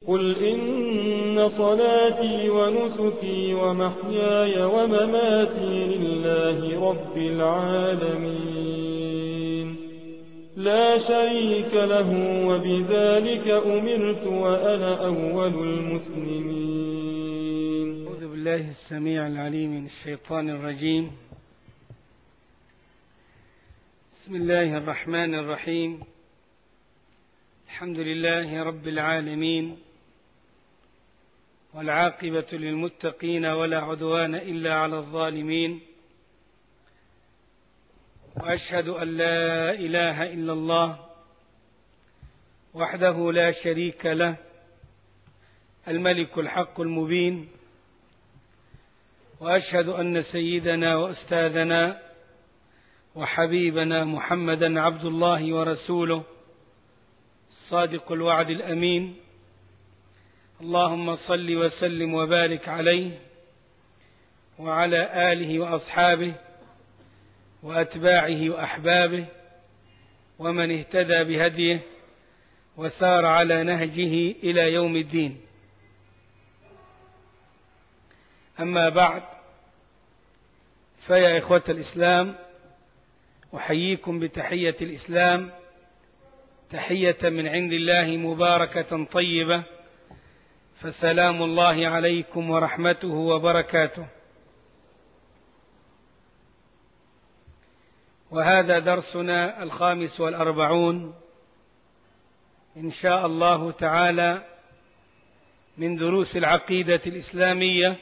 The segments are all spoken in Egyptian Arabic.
قل إن صلاتي ونسكي ومحياي ومماتي لله رب العالمين لا شريك له وبذلك أمرت وأنا أول المسلمين أعوذ بالله السميع العليم من الشيطان الرجيم بسم الله الرحمن الرحيم الحمد لله رب العالمين والعاقبة للمتقين ولا عدوان إلا على الظالمين وأشهد أن لا إله إلا الله وحده لا شريك له الملك الحق المبين وأشهد أن سيدنا وأستاذنا وحبيبنا محمدا عبد الله ورسوله الصادق الوعد الأمين اللهم صل وسلم وبارك عليه وعلى آله وأصحابه وأتباعه وأحبابه ومن اهتدى بهديه وسار على نهجه إلى يوم الدين أما بعد فيا إخوة الإسلام أحييكم بتحية الإسلام تحية من عند الله مباركة طيبة فسلام الله عليكم ورحمته وبركاته وهذا درسنا الخامس والأربعون إن شاء الله تعالى من دروس العقيدة الإسلامية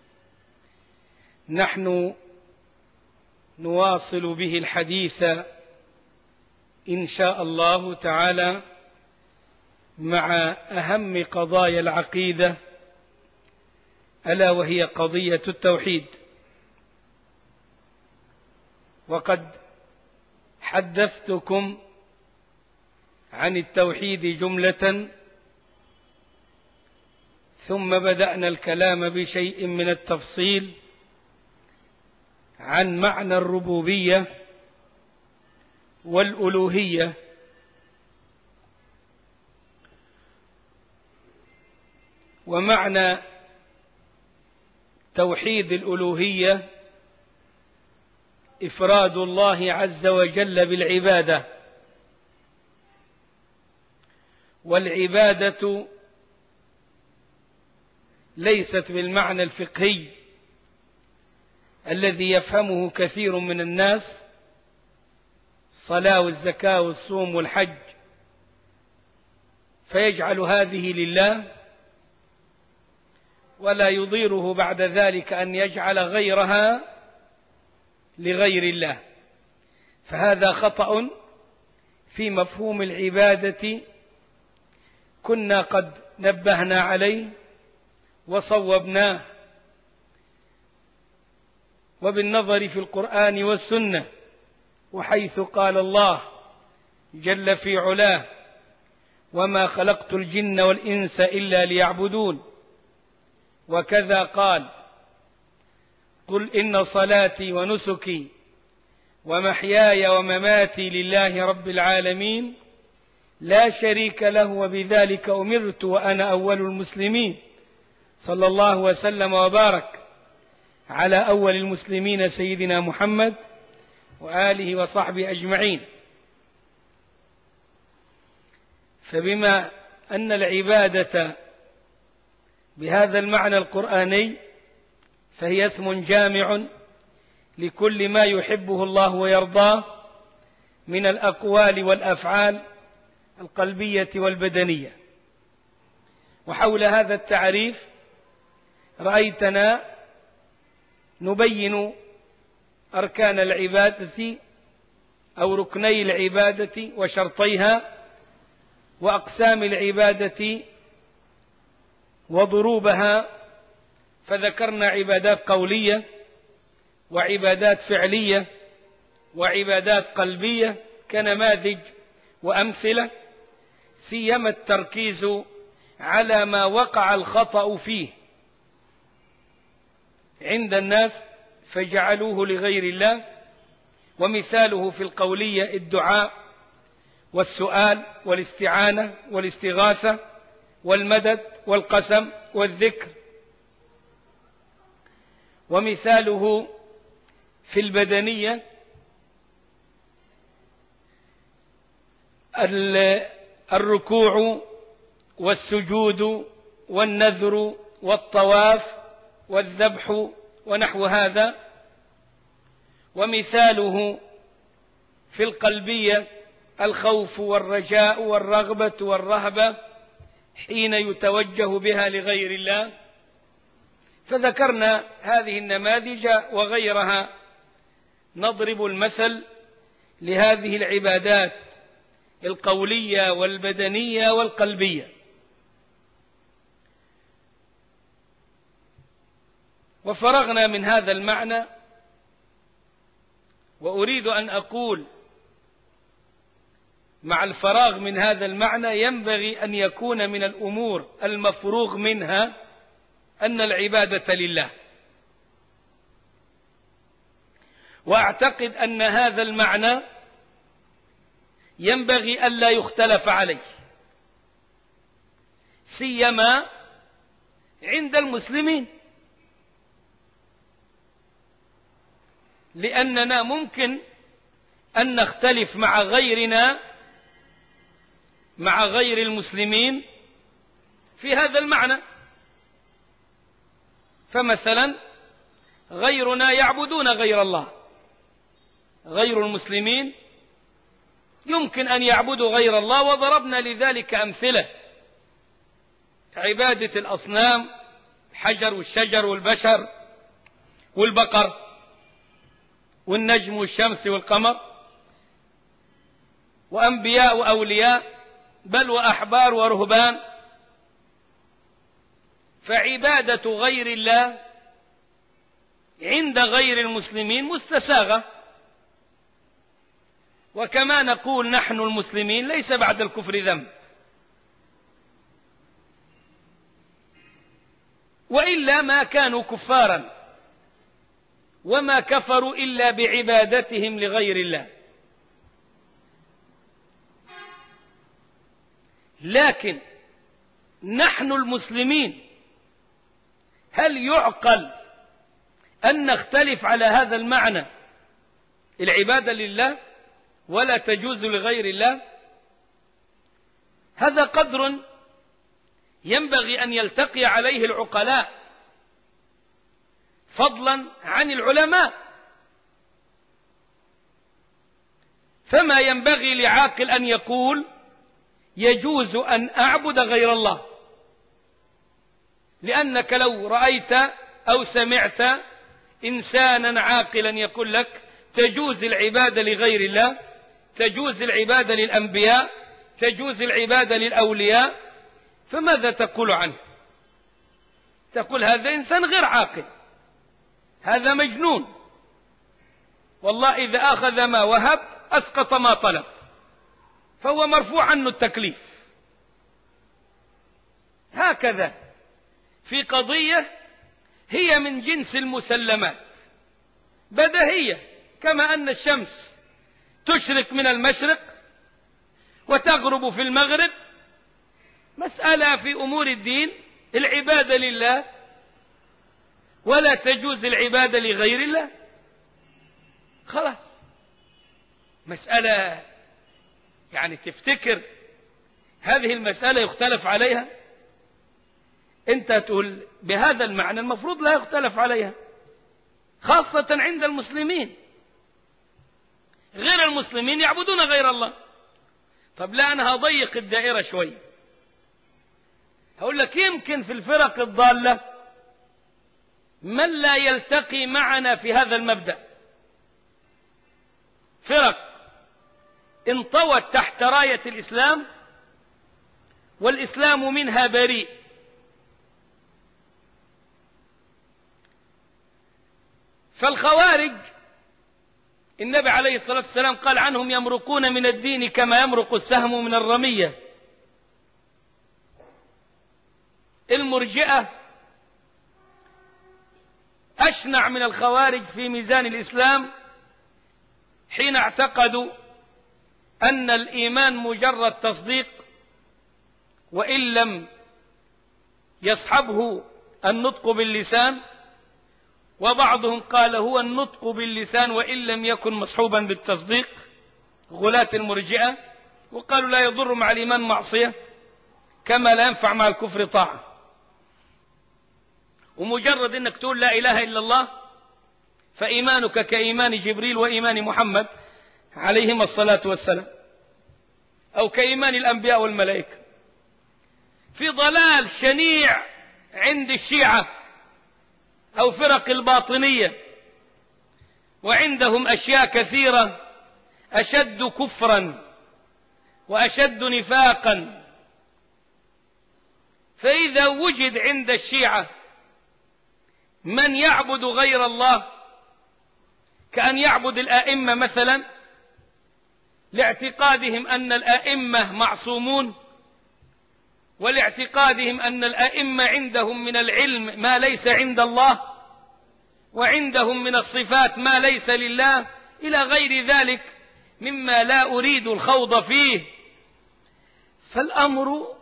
نحن نواصل به الحديث إن شاء الله تعالى مع أهم قضايا العقيدة ألا وهي قضية التوحيد وقد حدثتكم عن التوحيد جملة ثم بدأنا الكلام بشيء من التفصيل عن معنى الربوبية والألوهية ومعنى توحيد الألوهية إفراد الله عز وجل بالعبادة والعبادة ليست بالمعنى الفقهي الذي يفهمه كثير من الناس الصلاة والزكاة والصوم والحج فيجعل هذه لله ولا يضيره بعد ذلك أن يجعل غيرها لغير الله فهذا خطأ في مفهوم العبادة كنا قد نبهنا عليه وصوبناه وبالنظر في القرآن والسنة وحيث قال الله جل في علاه وما خلقت الجن والإنس إلا ليعبدون وكذا قال قل إن صلاتي ونسكي ومحياي ومماتي لله رب العالمين لا شريك له وبذلك أمرت وأنا أول المسلمين صلى الله وسلم وبارك على أول المسلمين سيدنا محمد وآله وصحبه أجمعين فبما أن العبادة بهذا المعنى القرآني فهي اسم جامع لكل ما يحبه الله ويرضاه من الأقوال والأفعال القلبية والبدنية وحول هذا التعريف رأيتنا نبين أركان العبادة أو ركني العبادة وشرطيها وأقسام العبادة وضروبها فذكرنا عبادات قولية وعبادات فعلية وعبادات قلبية كنماذج وأمثلة سيما التركيز على ما وقع الخطأ فيه عند الناس فجعلوه لغير الله ومثاله في القولية الدعاء والسؤال والاستعانة والاستغاثة والمدد والقسم والذكر ومثاله في البدنية الركوع والسجود والنذر والطواف والذبح ونحو هذا ومثاله في القلبية الخوف والرجاء والرغبة والرهبة حين يتوجه بها لغير الله فذكرنا هذه النماذج وغيرها نضرب المثل لهذه العبادات القولية والبدنية والقلبية وفرغنا من هذا المعنى وأريد أن أقول مع الفراغ من هذا المعنى ينبغي أن يكون من الأمور المفروغ منها أن العبادة لله وأعتقد أن هذا المعنى ينبغي ألا يختلف عليه سيما عند المسلمين لأننا ممكن أن نختلف مع غيرنا مع غير المسلمين في هذا المعنى فمثلا غيرنا يعبدون غير الله غير المسلمين يمكن أن يعبدوا غير الله وضربنا لذلك أمثلة عبادة الأصنام الحجر والشجر والبشر والبقر والنجم والشمس والقمر وأنبياء وأولياء بل وأحبار ورهبان فعبادة غير الله عند غير المسلمين مستساغة وكما نقول نحن المسلمين ليس بعد الكفر ذنب وإلا ما كانوا كفارا وما كفروا إلا بعبادتهم لغير الله لكن نحن المسلمين هل يعقل أن نختلف على هذا المعنى العبادة لله ولا تجوز لغير الله هذا قدر ينبغي أن يلتقي عليه العقلاء فضلا عن العلماء فما ينبغي لعاقل أن يقول يجوز أن أعبد غير الله لأنك لو رأيت أو سمعت إنسانا عاقلا يقول لك تجوز العبادة لغير الله تجوز العبادة للأنبياء تجوز العبادة للأولياء فماذا تقول عنه تقول هذا إنسان غير عاقل هذا مجنون والله إذا أخذ ما وهب أسقط ما طلب فهو مرفوع عنه التكليف هكذا في قضية هي من جنس المسلمات بدهية كما أن الشمس تشرق من المشرق وتغرب في المغرب مسألة في أمور الدين العبادة لله ولا تجوز العبادة لغير الله خلاص مسألة يعني تفتكر هذه المسألة يختلف عليها انت تقول بهذا المعنى المفروض لا يختلف عليها خاصة عند المسلمين غير المسلمين يعبدون غير الله طب لا أنا هضيق الدائرة شوي هقول لك يمكن في الفرق الضالة من لا يلتقي معنا في هذا المبدأ فرق انطوت تحت راية الإسلام والإسلام منها بريء فالخوارج النبي عليه الصلاة والسلام قال عنهم يمرقون من الدين كما يمرق السهم من الرمية المرجئة أشنع من الخوارج في ميزان الإسلام حين اعتقدوا أن الإيمان مجرد تصديق وإن لم يصحبه النطق باللسان وبعضهم قال هو النطق باللسان وإن لم يكن مصحوبا بالتصديق غلاة المرجئة وقالوا لا يضر مع الإيمان معصية كما لا ينفع مع الكفر طاعة ومجرد أنك تقول لا إله إلا الله فإيمانك كإيمان جبريل وإيمان محمد عليهما الصلاة والسلام أو كإيمان الأنبياء والملائكة في ضلال شنيع عند الشيعة أو فرق الباطنية وعندهم أشياء كثيرة أشد كفرا وأشد نفاقا فإذا وجد عند الشيعة من يعبد غير الله كأن يعبد الآئمة مثلا لاعتقادهم أن الآئمة معصومون ولاعتقادهم أن الأئمة عندهم من العلم ما ليس عند الله وعندهم من الصفات ما ليس لله إلى غير ذلك مما لا أريد الخوض فيه فالأمر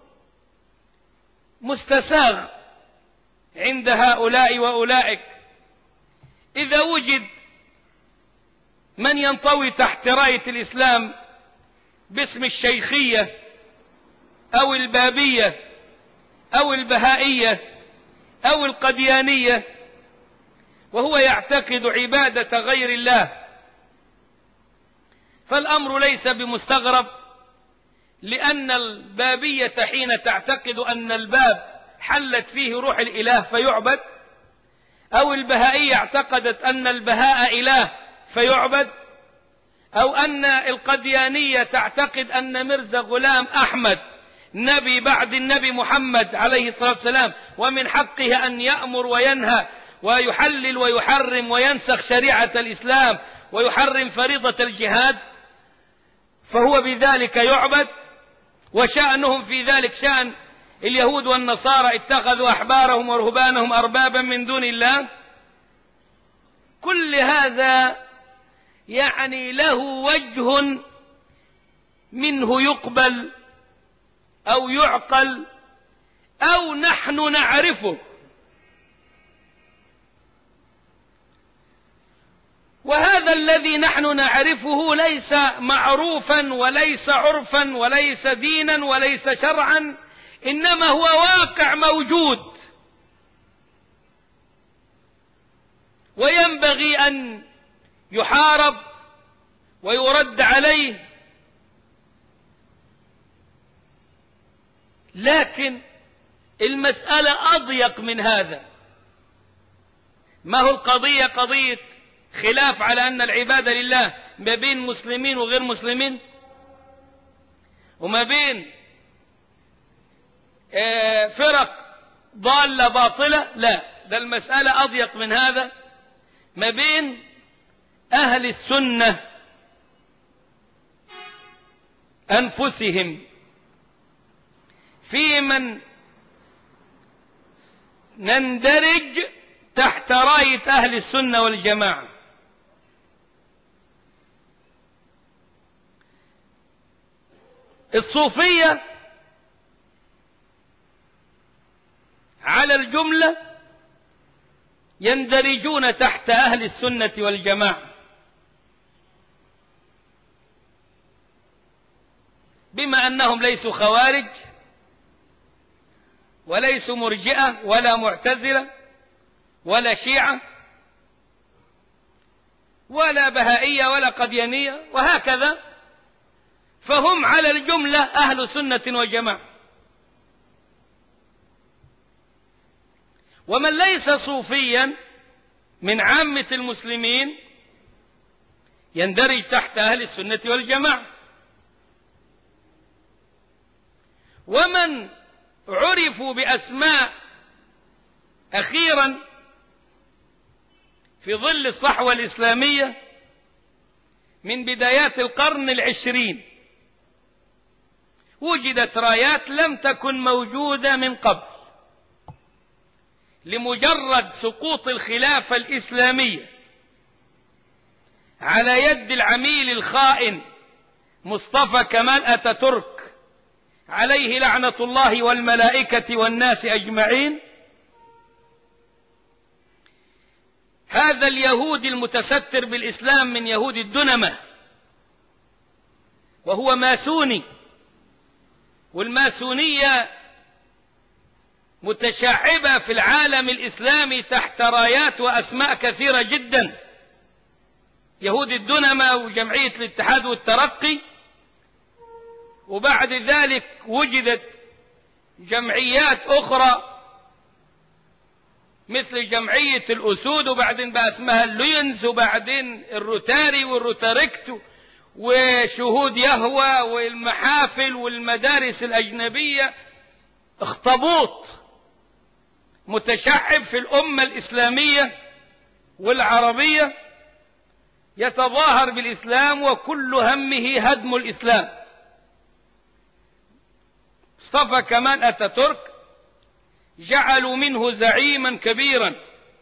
مستساغ عند هؤلاء وأولئك إذا وجد من ينطوي تحت راية الإسلام باسم الشيخية أو البابية أو البهائية أو القديانية وهو يعتقد عبادة غير الله فالأمر ليس بمستغرب لأن البابية حين تعتقد أن الباب حلت فيه روح الإله فيعبد أو البهائية اعتقدت أن البهاء إله فيعبد أو أن القديانية تعتقد أن مرزا غلام أحمد نبي بعد النبي محمد عليه الصلاة والسلام ومن حقه أن يأمر وينهى ويحلل ويحرم وينسخ شريعة الإسلام ويحرم فريضة الجهاد فهو بذلك يعبد وشأنهم في ذلك شأن اليهود والنصارى اتخذوا أحبارهم ورهبانهم أربابا من دون الله كل هذا يعني له وجه منه يقبل أو يعقل أو نحن نعرفه وهذا الذي نحن نعرفه ليس معروفا وليس عرفا وليس دينا وليس شرعا إنما هو واقع موجود وينبغي أن يحارب ويرد عليه لكن المسألة أضيق من هذا ما هو القضية قضية خلاف على أن العبادة لله ما بين مسلمين وغير مسلمين وما بين فرق ضالة باطلة لا ده المسألة أضيق من هذا ما بين أهل السنة أنفسهم في من نندرج تحت راية أهل السنة والجماعة الصوفية على الجملة يندرجون تحت أهل السنة والجماعة بما أنهم ليسوا خوارج وليسوا مرجئة ولا معتزلة ولا شيعة ولا بهائية ولا قديانية وهكذا فهم على الجملة أهل سنة وجماعة ومن ليس صوفيا من عامة المسلمين يندرج تحت أهل السنة والجماعة ومن عرفوا بأسماء أخيرا في ظل الصحوة الإسلامية من بدايات القرن العشرين وجدت رايات لم تكن موجودة من قبل لمجرد سقوط الخلافة الإسلامية على يد العميل الخائن مصطفى كمال أتاتورك عليه لعنة الله والملائكة والناس أجمعين هذا اليهودي المتستر بالإسلام من يهود الدنمة وهو ماسوني والماسونية متشعبة في العالم الإسلامي تحت رايات وأسماء كثيرة جدا يهود الدنمة وجمعية الاتحاد والترقي وبعد ذلك وجدت جمعيات أخرى مثل جمعية الأسود وبعدين بقى اسمها الليونز وبعدين الروتاري والروتاركت وشهود يهوى والمحافل والمدارس الأجنبية اخطبوط متشعب في الأمة الإسلامية والعربية يتظاهر بالإسلام وكل همه هدم الإسلام اصطفى كمان أتاتورك جعلوا منه زعيما كبيرا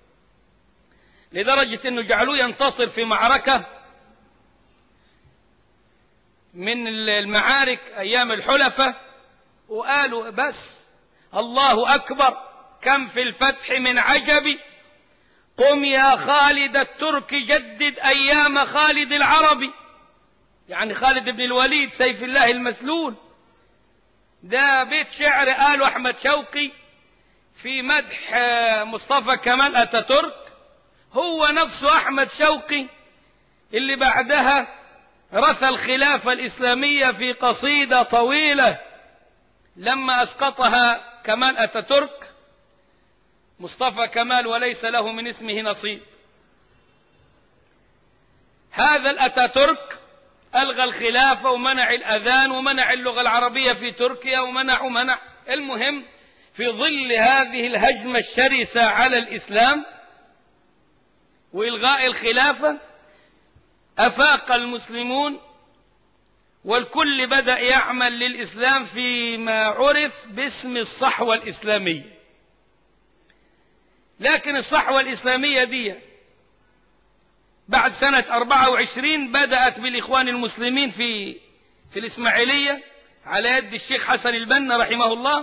لدرجة أنه جعلوه ينتصر في معركة من المعارك أيام الحلفة وقالوا بس الله أكبر كم في الفتح من عجب قم يا خالد الترك جدد أيام خالد العربي يعني خالد بن الوليد سيف الله المسلول ده بيت شعر قاله أحمد شوقي في مدح مصطفى كمال أتاتورك هو نفسه أحمد شوقي اللي بعدها رثى الخلافة الإسلامية في قصيدة طويلة لما أسقطها كمال أتاتورك مصطفى كمال وليس له من اسمه نصيب هذا الأتاتورك ألغى الخلافة ومنع الأذان ومنع اللغة العربية في تركيا ومنع ومنع المهم في ظل هذه الهجمة الشرسة على الإسلام وإلغاء الخلافة أفاق المسلمون والكل بدأ يعمل للإسلام فيما عرف باسم الصحوة الإسلامية لكن الصحوة الإسلامية دي بعد سنة 24 بدأت بالإخوان المسلمين في في الإسماعيلية على يد الشيخ حسن البنا رحمه الله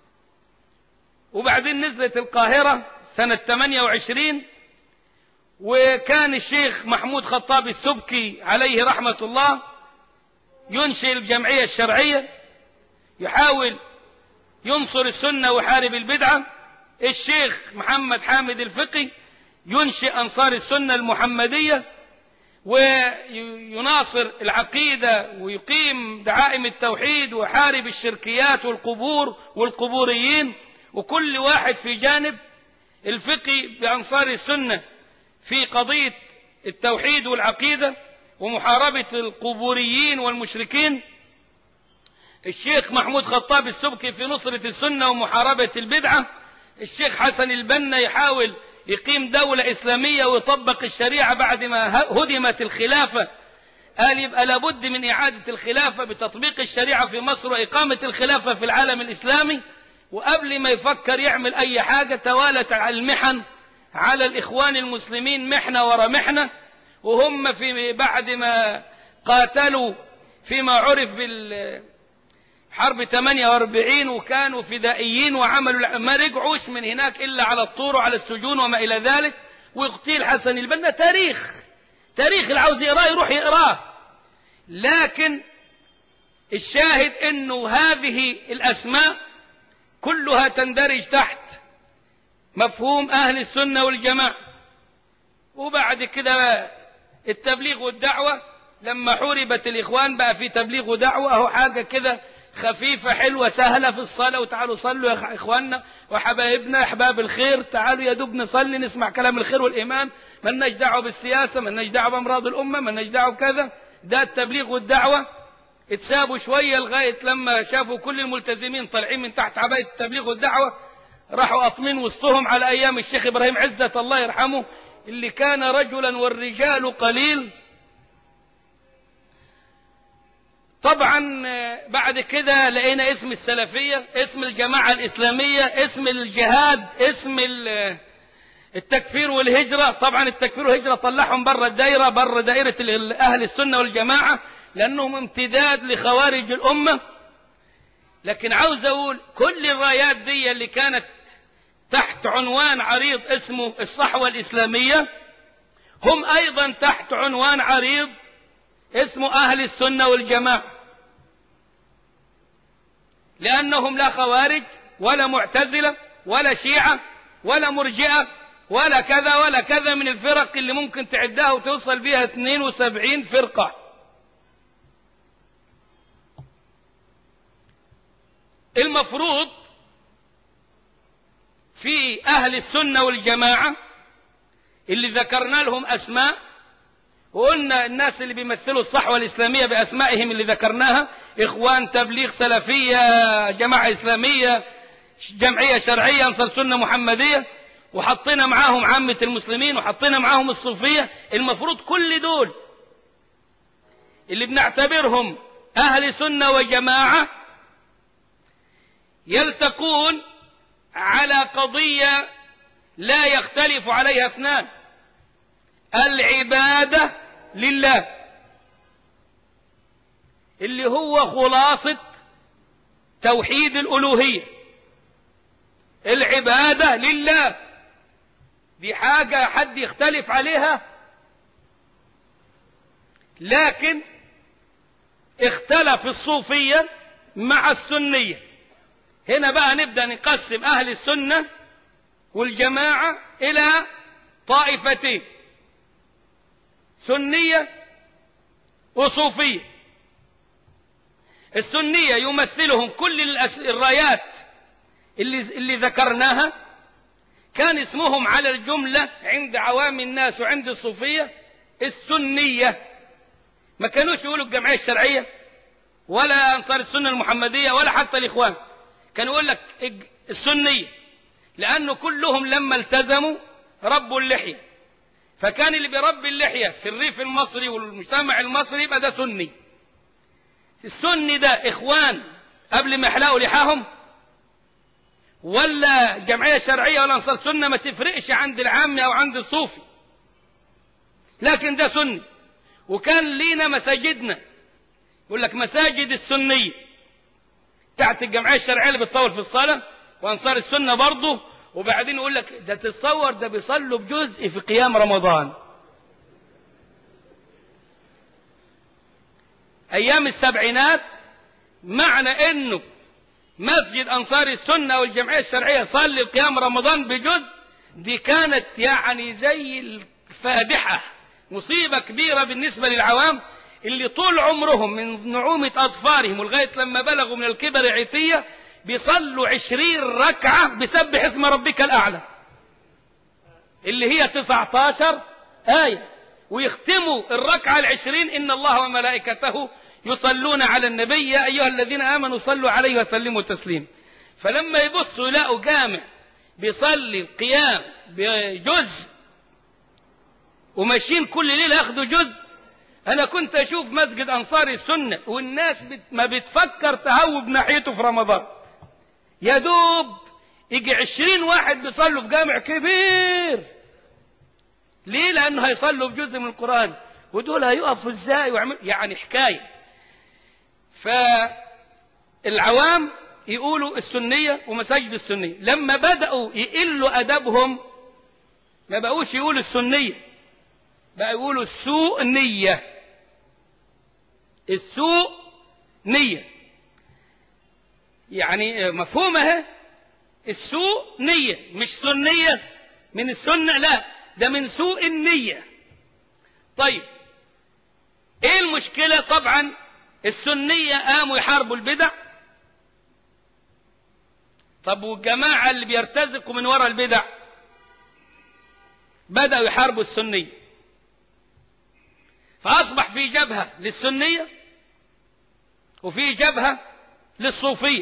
وبعدين نزلت القاهرة سنة 28 وكان الشيخ محمود خطاب السبكي عليه رحمة الله ينشئ الجمعية الشرعية يحاول ينصر السنة ويحارب البدعة الشيخ محمد حامد الفقي ينشئ أنصار السنة المحمدية ويناصر العقيدة ويقيم دعائم التوحيد ويحارب الشركيات والقبور والقبوريين وكل واحد في جانب الفقي بأنصار السنة في قضية التوحيد والعقيدة ومحاربة القبوريين والمشركين الشيخ محمود خطاب السبكي في نصرة السنة ومحاربة البدعة الشيخ حسن البنا يحاول يقيم دولة إسلامية ويطبق الشريعة بعد ما هدمت الخلافة قال يبقى لابد من إعادة الخلافة بتطبيق الشريعة في مصر وإقامة الخلافة في العالم الإسلامي وقبل ما يفكر يعمل أي حاجة توالت المحن على الإخوان المسلمين محنة ورا محنة وهم في بعد ما قاتلوا فيما عرف بال حرب 48 وكانوا فدائيين وعملوا ما رجعوش من هناك إلا على الطور وعلى السجون وما إلى ذلك ويقتيل حسن البنا تاريخ تاريخ اللي عاوز يقراه يروح يقراه لكن الشاهد انه هذه الاسماء كلها تندرج تحت مفهوم اهل السنة والجماعة وبعد كده التبليغ والدعوة لما حوربت الاخوان بقى في تبليغ ودعوة اهو حاجة كده خفيفة حلوة سهلة في الصلاة وتعالوا صلوا يا إخواننا وحبايبنا أحباب الخير تعالوا يا دوب نصلي نسمع كلام الخير والإيمان ملناش دعوة بالسياسة ملناش دعوة بأمراض الأمة ملناش دعوة بكذا ده التبليغ والدعوة اتسابوا شوية لغاية لما شافوا كل الملتزمين طالعين من تحت عباية التبليغ والدعوة راحوا أطمين وسطهم على أيام الشيخ إبراهيم عزة الله يرحمه اللي كان رجلا والرجال قليل طبعا بعد كده لقينا اسم السلفية اسم الجماعة الإسلامية اسم الجهاد اسم التكفير والهجرة طبعا التكفير والهجرة طلعهم بره الدائرة بره دائرة أهل السنة والجماعة لأنهم امتداد لخوارج الأمة لكن عاوز أقول كل الرايات دي اللي كانت تحت عنوان عريض اسمه الصحوة الإسلامية هم أيضا تحت عنوان عريض اسمه أهل السنة والجماعة لأنهم لا خوارج ولا معتزلة ولا شيعة ولا مرجئة ولا كذا ولا كذا من الفرق اللي ممكن تعدها وتوصل بيها 72 فرقة المفروض في أهل السنة والجماعة اللي ذكرنا لهم أسماء وقلنا الناس اللي بيمثلوا الصحوة الإسلامية بأسمائهم اللي ذكرناها إخوان تبليغ سلفية جماعة إسلامية جمعية شرعية أنصار سنة محمدية وحطينا معاهم عامة المسلمين وحطينا معاهم الصوفية المفروض كل دول اللي بنعتبرهم أهل سنة وجماعة يلتقون على قضية لا يختلف عليها اثنان العبادة لله اللي هو خلاصة توحيد الألوهية العبادة لله دي حاجة حد يختلف عليها لكن اختلف الصوفية مع السنية هنا بقى نبدأ نقسم أهل السنة والجماعة إلى طائفتين سنية وصوفية السنية يمثلهم كل الرايات اللي, اللي ذكرناها كان اسمهم على الجملة عند عوام الناس وعند الصوفية السنية ما كانوش يقولوا الجمعية الشرعية ولا أنصار السنة المحمدية ولا حتى الإخوان كانوا يقول لك السنية لأنه كلهم لما التزموا ربوا اللحية فكان اللي بيربي اللحية في الريف المصري والمجتمع المصري يبقى ده سني السني ده إخوان قبل ما يحلقوا لحاهم ولا جمعية شرعية ولا أنصار سنة ما تفرقش عند العام أو عند الصوفي لكن ده سني وكان لينا مساجدنا يقول لك مساجد السنية بتاعت الجمعية الشرعية اللي بتطول في الصلاة وأنصار السنة برضه وبعدين يقول لك ده تتصور ده بيصلوا بجزء في قيام رمضان أيام السبعينات معنى إنه مسجد أنصار السنة والجمعية الشرعية صلي قيام رمضان بجزء دي كانت يعني زي الفادحة مصيبة كبيرة بالنسبة للعوام اللي طول عمرهم من نعومة أظفارهم ولغاية لما بلغوا من الكبر عتية بيصلوا عشرين ركعة بسبح اسم ربك الأعلى اللي هي 19 آية ويختموا الركعة العشرين إن الله وملائكته يصلون على النبي يا أيها الذين آمنوا صلوا عليه وسلموا تسليما فلما يبصوا يلاقوا جامع بيصلي القيام بجزء وماشيين كل ليلة ياخدوا جزء أنا كنت أشوف مسجد أنصار السنة والناس بت ما بتفكر تهوب ناحيته في رمضان يا دوب يجي عشرين واحد بيصلوا في جامع كبير ليه لأنه هيصلوا بجزء من القرآن ودول هيقفوا ازاي ويعمل يعني حكاية فالعوام يقولوا السنية ومساجد السنية لما بدأوا يقلوا أدبهم ما بقوش يقولوا السنية بقى يقولوا السوء نية السوء نية يعني مفهومها السوء نية مش سنية من السنة لا ده من سوء النية طيب ايه المشكلة طبعا السنية قاموا يحاربوا البدع طب والجماعة اللي بيرتزقوا من وراء البدع بدأوا يحاربوا السنية فأصبح في جبهة للسنية وفي جبهة للصوفية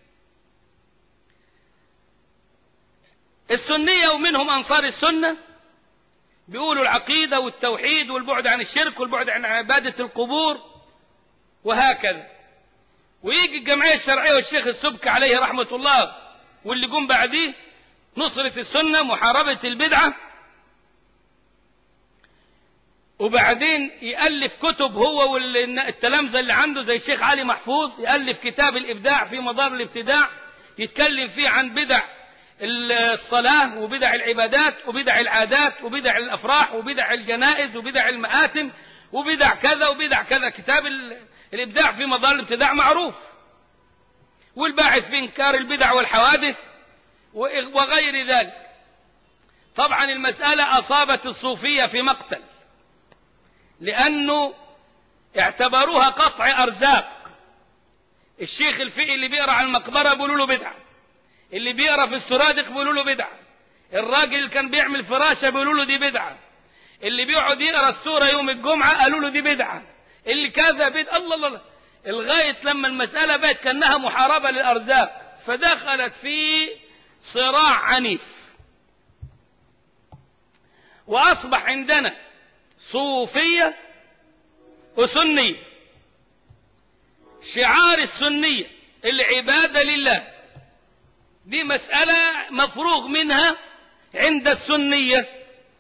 السنية ومنهم أنصار السنة بيقولوا العقيدة والتوحيد والبعد عن الشرك والبعد عن عبادة القبور وهكذا ويجي الجمعية الشرعية والشيخ السبك عليه رحمة الله واللي جم بعديه نصرة السنة محاربة البدعة وبعدين يألف كتب هو والتلامذة اللي عنده زي الشيخ علي محفوظ يألف كتاب الإبداع في مدار الابتداع يتكلم فيه عن بدع الصلاة وبدع العبادات وبدع العادات وبدع الأفراح وبدع الجنائز وبدع المآتم وبدع كذا وبدع كذا كتاب الإبداع في مدار الابتداع معروف والباعث في إنكار البدع والحوادث وغير ذلك طبعا المسألة أصابت الصوفية في مقتل لأنه اعتبروها قطع أرزاق الشيخ الفقي اللي بيقرأ على المقبرة بيقولوا له بدعة اللي بيقرأ في السرادق بيقولوا له بدعة الراجل اللي كان بيعمل فراشة بيقولوا له دي بدعة اللي بيقعد يقرأ السورة يوم الجمعة قالوا له دي بدعة اللي كذا بدعة الله الله الله لغاية لما المسألة بقت كأنها محاربة للأرزاق فدخلت في صراع عنيف وأصبح عندنا صوفية وسنية شعار السنية العبادة لله دي مسألة مفروغ منها عند السنية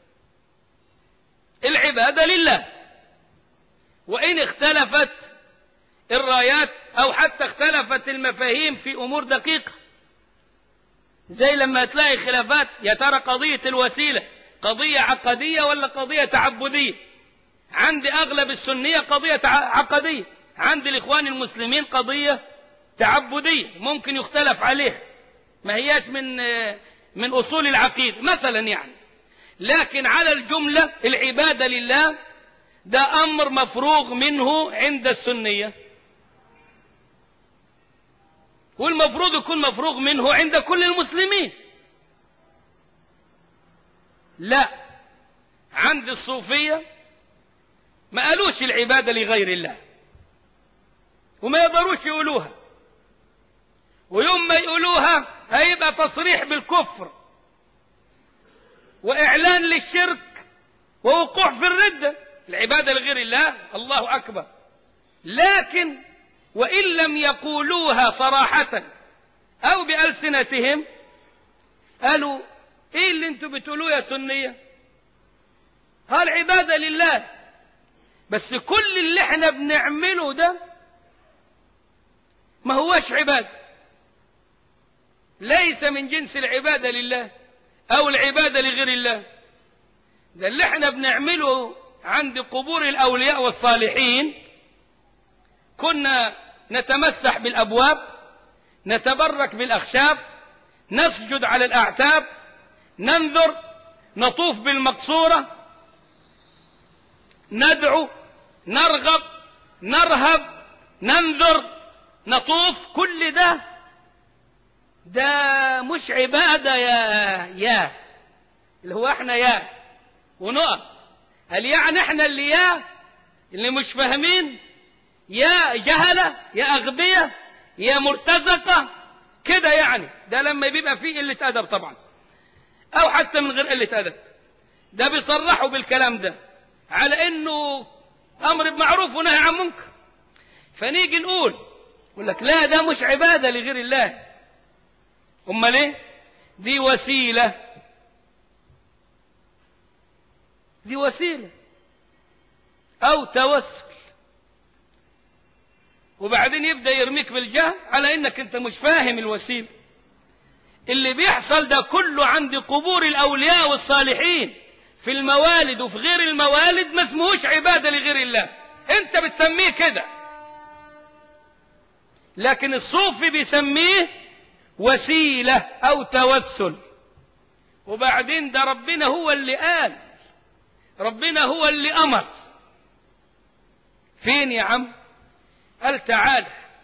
العبادة لله وإن اختلفت الرايات أو حتى اختلفت المفاهيم في أمور دقيقة زي لما تلاقي خلافات يا ترى قضية الوسيلة قضية عقدية ولا قضية تعبدية عند أغلب السنية قضية عقدية عند الإخوان المسلمين قضية تعبدية ممكن يختلف عليها ما هياش من من أصول العقيدة مثلا يعني لكن على الجملة العبادة لله ده أمر مفروغ منه عند السنية والمفروض يكون مفروغ منه عند كل المسلمين لا عند الصوفية ما قالوش العبادة لغير الله وما يقدروش يقولوها ويوم ما يقولوها هيبقى تصريح بالكفر وإعلان للشرك ووقوع في الردة العبادة لغير الله الله أكبر لكن وإن لم يقولوها صراحة أو بألسنتهم قالوا إيه اللي أنتوا بتقولوه يا سنية هالعبادة لله بس كل اللي احنا بنعمله ده ما هوش عبادة ليس من جنس العبادة لله أو العبادة لغير الله ده اللي احنا بنعمله عند قبور الأولياء والصالحين كنا نتمسح بالأبواب نتبرك بالأخشاب نسجد على الأعتاب ننذر نطوف بالمقصورة ندعو نرغب نرهب ننذر نطوف كل ده ده مش عبادة يا يا اللي هو احنا يا ونقف هل يعني احنا اللي يا اللي مش فاهمين يا جهلة يا أغبية يا مرتزقة كده يعني ده لما بيبقى فيه قلة أدب طبعا أو حتى من غير قلة أدب ده بيصرحوا بالكلام ده على إنه أمر بمعروف ونهي عن منكر فنيجي نقول يقول لك لا ده مش عبادة لغير الله أمال إيه؟ دي وسيلة دي وسيلة أو توسل وبعدين يبدأ يرميك بالجهل على إنك أنت مش فاهم الوسيلة اللي بيحصل ده كله عند قبور الأولياء والصالحين في الموالد وفي غير الموالد ما اسمهوش عبادة لغير الله أنت بتسميه كده لكن الصوفي بيسميه وسيلة أو توسل وبعدين ده ربنا هو اللي قال ربنا هو اللي أمر فين يا عم قال تعالى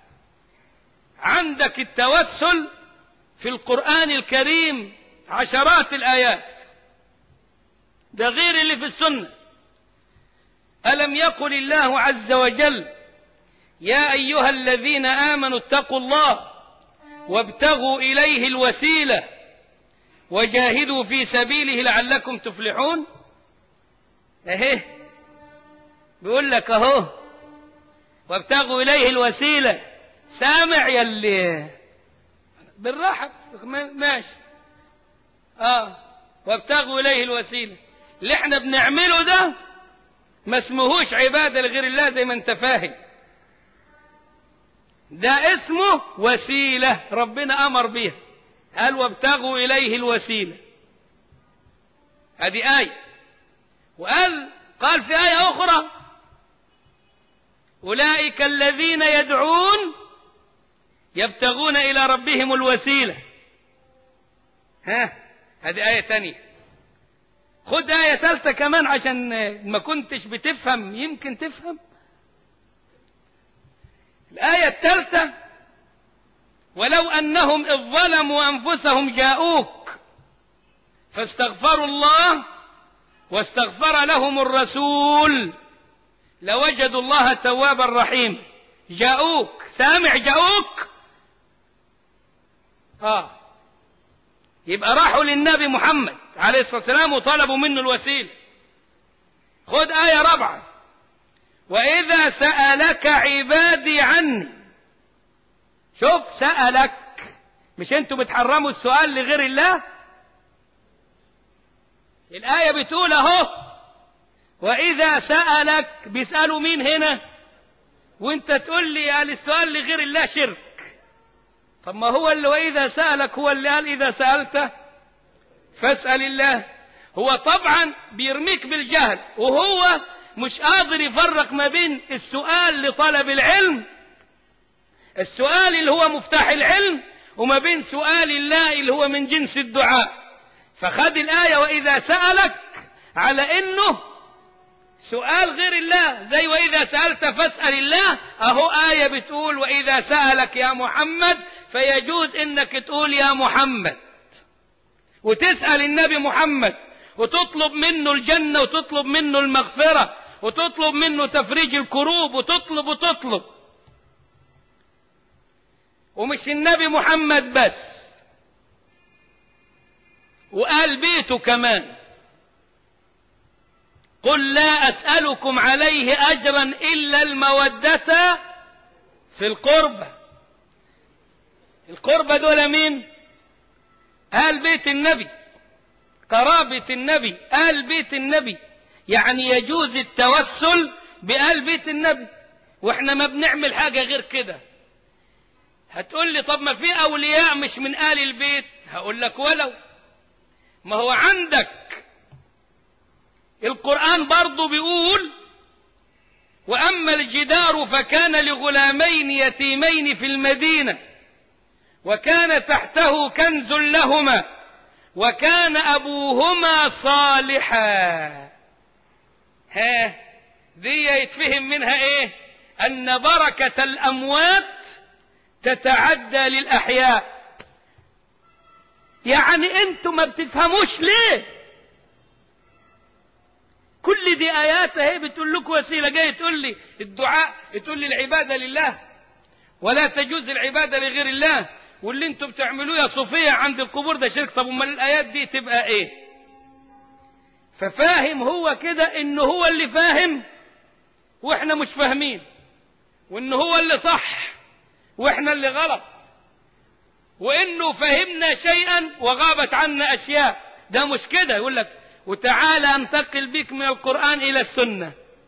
عندك التوسل في القرآن الكريم عشرات الآيات ده غير اللي في السنة ألم يقل الله عز وجل يا أيها الذين آمنوا اتقوا الله وابتغوا إليه الوسيلة وجاهدوا في سبيله لعلكم تفلحون اهي بيقول لك اهو وابتغوا إليه الوسيلة سامع يلي بالراحة ماشي اه وابتغوا إليه الوسيلة اللي احنا بنعمله ده ما اسمهوش عبادة لغير الله زي ما انت فاهم ده اسمه وسيلة ربنا أمر بها قال وابتغوا إليه الوسيلة هذه آية وقال قال في آية أخرى أولئك الذين يدعون يبتغون إلى ربهم الوسيلة ها هذه آية تانية خد آية ثالثة كمان عشان ما كنتش بتفهم يمكن تفهم الآية الثالثة ولو أنهم إذ ظلموا أنفسهم جاءوك فاستغفروا الله واستغفر لهم الرسول لوجدوا الله توابا رحيما جاءوك سامع جاءوك اه يبقى راحوا للنبي محمد عليه الصلاة والسلام وطلبوا منه الوسيلة خد آية رابعة وإذا سألك عبادي عني شوف سألك مش انتوا بتحرموا السؤال لغير الله الآية بتقول اهو وإذا سألك بيسألوا مين هنا وانت تقول لي قال السؤال لغير الله شرك طب ما هو اللي وإذا سألك هو اللي قال إذا سألت فاسأل الله هو طبعا بيرميك بالجهل وهو مش قادر يفرق ما بين السؤال لطلب العلم السؤال اللي هو مفتاح العلم وما بين سؤال الله اللي هو من جنس الدعاء فخد الآية وإذا سألك على إنه سؤال غير الله زي وإذا سألت فاسأل الله أهو آية بتقول وإذا سألك يا محمد فيجوز إنك تقول يا محمد وتسأل النبي محمد وتطلب منه الجنة وتطلب منه المغفرة وتطلب منه تفريج الكروب وتطلب وتطلب ومش النبي محمد بس وقال بيته كمان قل لا أسألكم عليه أجرا إلا المودة في القربة القربة دول مين آل بيت النبي قرابة النبي آل بيت النبي يعني يجوز التوسل بآل بيت النبي واحنا ما بنعمل حاجة غير كده هتقول لي طب ما في أولياء مش من آل البيت هقول لك ولو ما هو عندك القرآن برضه بيقول وأما الجدار فكان لغلامين يتيمين في المدينة وكان تحته كنز لهما وكان أبوهما صالحا ها دي يتفهم منها ايه أن بركة الأموات تتعدى للأحياء يعني انتم ما بتفهموش ليه كل دي آيات اهي بتقول لكم وسيلة جاي تقول لي الدعاء تقول لي العبادة لله ولا تجوز العبادة لغير الله واللي انتم بتعملوه يا صوفية عند القبور ده شرك طب امال الآيات دي تبقى ايه ففاهم هو كده ان هو اللي فاهم واحنا مش فاهمين وان هو اللي صح واحنا اللي غلط وانه فهمنا شيئا وغابت عنا اشياء ده مش كده يقول لك وتعالى انتقل بك من القرآن الى السنة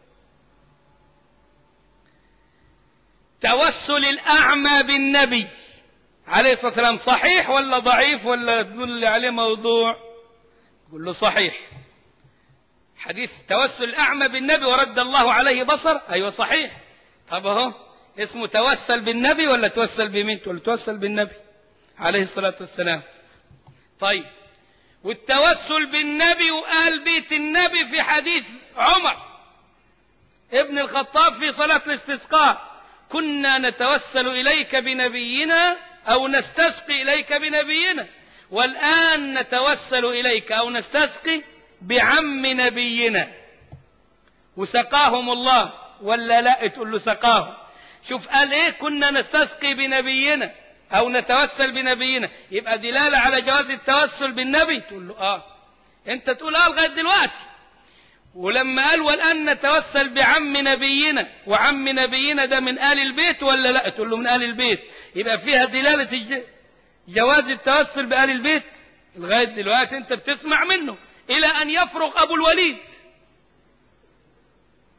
توسل الاعمى بالنبي عليه الصلاة والسلام صحيح ولا ضعيف ولا تقول لي عليه موضوع يقول له صحيح حديث توسل الأعمى بالنبي ورد الله عليه بصر أيوة صحيح طب اهو اسمه توسل بالنبي ولا توسل بمين ولا توسل بالنبي عليه الصلاة والسلام طيب والتوسل بالنبي وآل بيت النبي في حديث عمر ابن الخطاب في صلاة الاستسقاء كنا نتوسل إليك بنبينا أو نستسقي إليك بنبينا والآن نتوسل إليك أو نستسقي بعم نبينا وسقاهم الله ولا لا تقول له سقاهم شوف قال ايه كنا نستسقي بنبينا او نتوسل بنبينا يبقى دلالة على جواز التوسل بالنبي تقول له اه انت تقول اه لغاية دلوقتي ولما قال والان نتوسل بعم نبينا وعم نبينا ده من آل البيت ولا لا تقول له من آل البيت يبقى فيها دلالة جواز التوسل بآل البيت لغاية دلوقتي انت بتسمع منه الى ان يفرغ ابو الوليد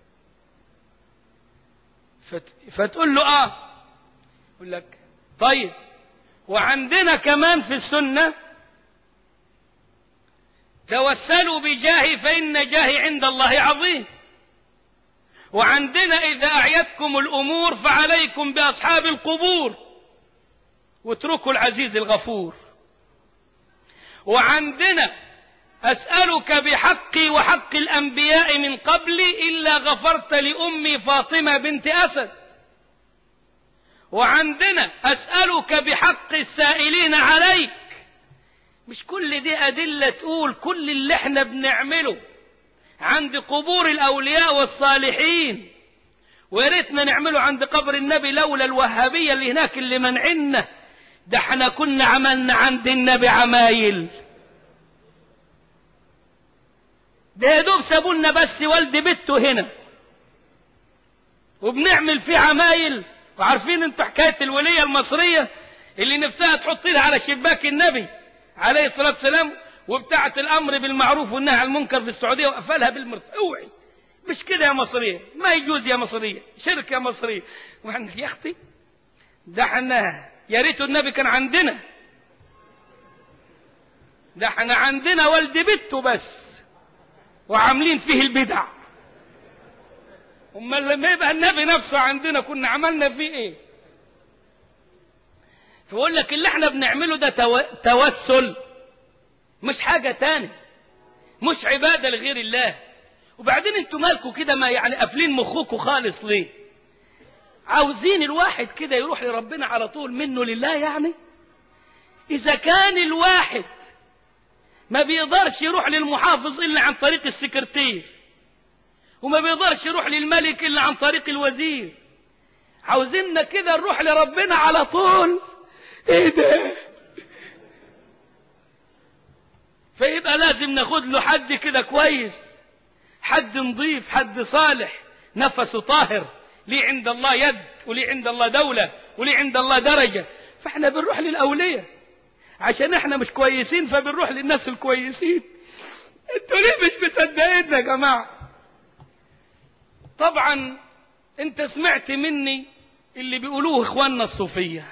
فت... فتقول له اه يقول لك طيب وعندنا كمان في السنة توسلوا بجاهي فإن جاهي عند الله عظيم وعندنا إذا أعيتكم الأمور فعليكم بأصحاب القبور واتركوا العزيز الغفور وعندنا أسألك بحقي وحق الأنبياء من قبلي إلا غفرت لأمي فاطمة بنت أسد وعندنا أسألك بحق السائلين عليك مش كل دي أدلة تقول كل اللي احنا بنعمله عند قبور الأولياء والصالحين ويا ريتنا نعمله عند قبر النبي لولا الوهابية اللي هناك اللي منعنا ده احنا كنا عملنا عند النبي عمايل ده يا دوب سابولنا بس والد بنته هنا وبنعمل فيه عمايل وعارفين انتوا حكاية الولية المصرية اللي نفسها تحط لها على شباك النبي عليه الصلاة والسلام وبتاعة الأمر بالمعروف والنهي عن المنكر في السعودية وقفلها بالمرف اوعي مش كده يا مصرية ما يجوز يا مصرية شرك يا مصرية واحنا يا اختي ده احنا يا ريت النبي كان عندنا ده احنا عندنا والد بنته بس وعاملين فيه البدع امال لما يبقى النبي نفسه عندنا كنا عملنا فيه ايه فيقول لك اللي احنا بنعمله ده تو... توسل مش حاجة تاني مش عبادة لغير الله وبعدين انتوا مالكوا كده ما يعني قافلين مخكوا خالص ليه عاوزين الواحد كده يروح لربنا على طول منه لله يعني اذا كان الواحد ما بيقدرش يروح للمحافظ الا عن طريق السكرتير وما بيقدرش يروح للملك الا عن طريق الوزير عاوزيننا كده نروح لربنا على طول ايه ده فيبقى لازم ناخد له حد كده كويس حد نظيف حد صالح نفسه طاهر ليه عند الله يد وليه عند الله دولة وليه عند الله درجة فاحنا بنروح للأولية عشان احنا مش كويسين فبنروح للناس الكويسين انتوا ليه مش مصدقين يا جماعة طبعا انت سمعت مني اللي بيقولوه اخواننا الصوفيه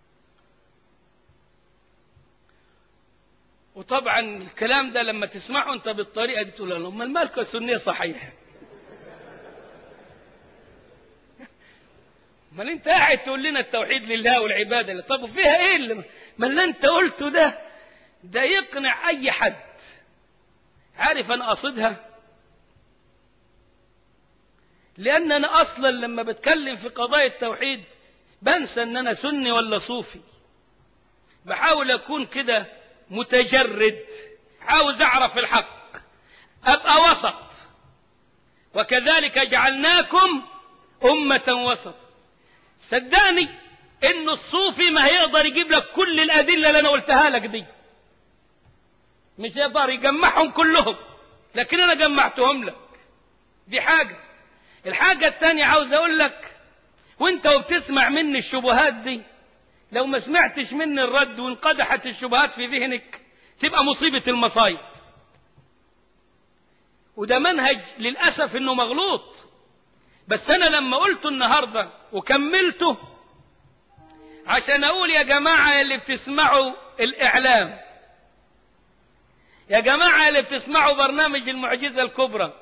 وطبعا الكلام ده لما تسمعه انت بالطريقه دي تقول له امال مالك السنيه صحيح امال انت قاعد تقول لنا التوحيد لله والعباده لله طب وفيها ايه اللي ما اللي انت قلته ده ده يقنع اي حد عارف انا قصدها لان انا اصلا لما بتكلم في قضايا التوحيد بنسى ان انا سني ولا صوفي بحاول اكون كده متجرد عاوز اعرف الحق ابقى وسط وكذلك جعلناكم امه وسط صدقني ان الصوفي ما هيقدر يجيب لك كل الادله اللي انا قلتها لك دي مش يقدر يجمعهم كلهم لكن انا جمعتهم لك دي حاجه الحاجه الثانيه عاوز اقول لك وانت وبتسمع مني الشبهات دي لو ما سمعتش مني الرد وانقدحت الشبهات في ذهنك تبقى مصيبة المصايب وده منهج للأسف انه مغلوط بس انا لما قلته النهاردة وكملته عشان اقول يا جماعة اللي بتسمعوا الاعلام يا جماعة اللي بتسمعوا برنامج المعجزة الكبرى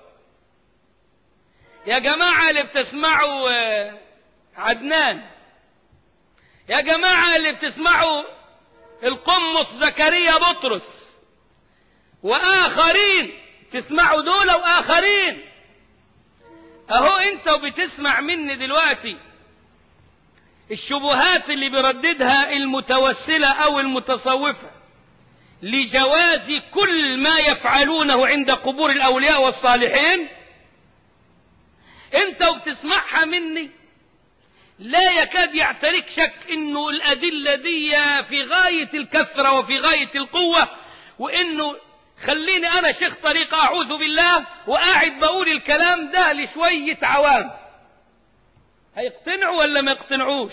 يا جماعة اللي بتسمعوا عدنان يا جماعة اللي بتسمعوا القمص زكريا بطرس وآخرين تسمعوا دول وآخرين أهو أنت وبتسمع مني دلوقتي الشبهات اللي بيرددها المتوسلة أو المتصوفة لجواز كل ما يفعلونه عند قبور الأولياء والصالحين أنت وبتسمعها مني لا يكاد يعترك شك انه الادله دي في غايه الكثره وفي غايه القوه وانه خليني انا شيخ طريقه اعوذ بالله وقاعد بقول الكلام ده لشويه عوام هيقتنعوا ولا ما يقتنعوش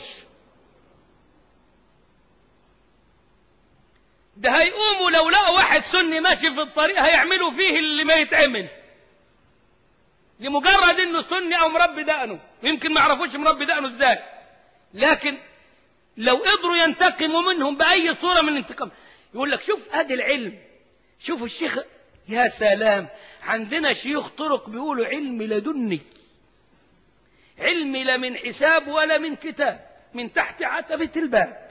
ده هيقوموا لو لقوا واحد سني ماشي في الطريق هيعملوا فيه اللي ما يتعمل لمجرد انه سني او مربي دقنه ويمكن ما يعرفوش مربي دقنه ازاي لكن لو قدروا ينتقموا منهم باي صوره من الانتقام يقول لك شوف ادي العلم شوفوا الشيخ يا سلام عندنا شيوخ طرق بيقولوا علم لدني علم لا من حساب ولا من كتاب من تحت عتبة الباب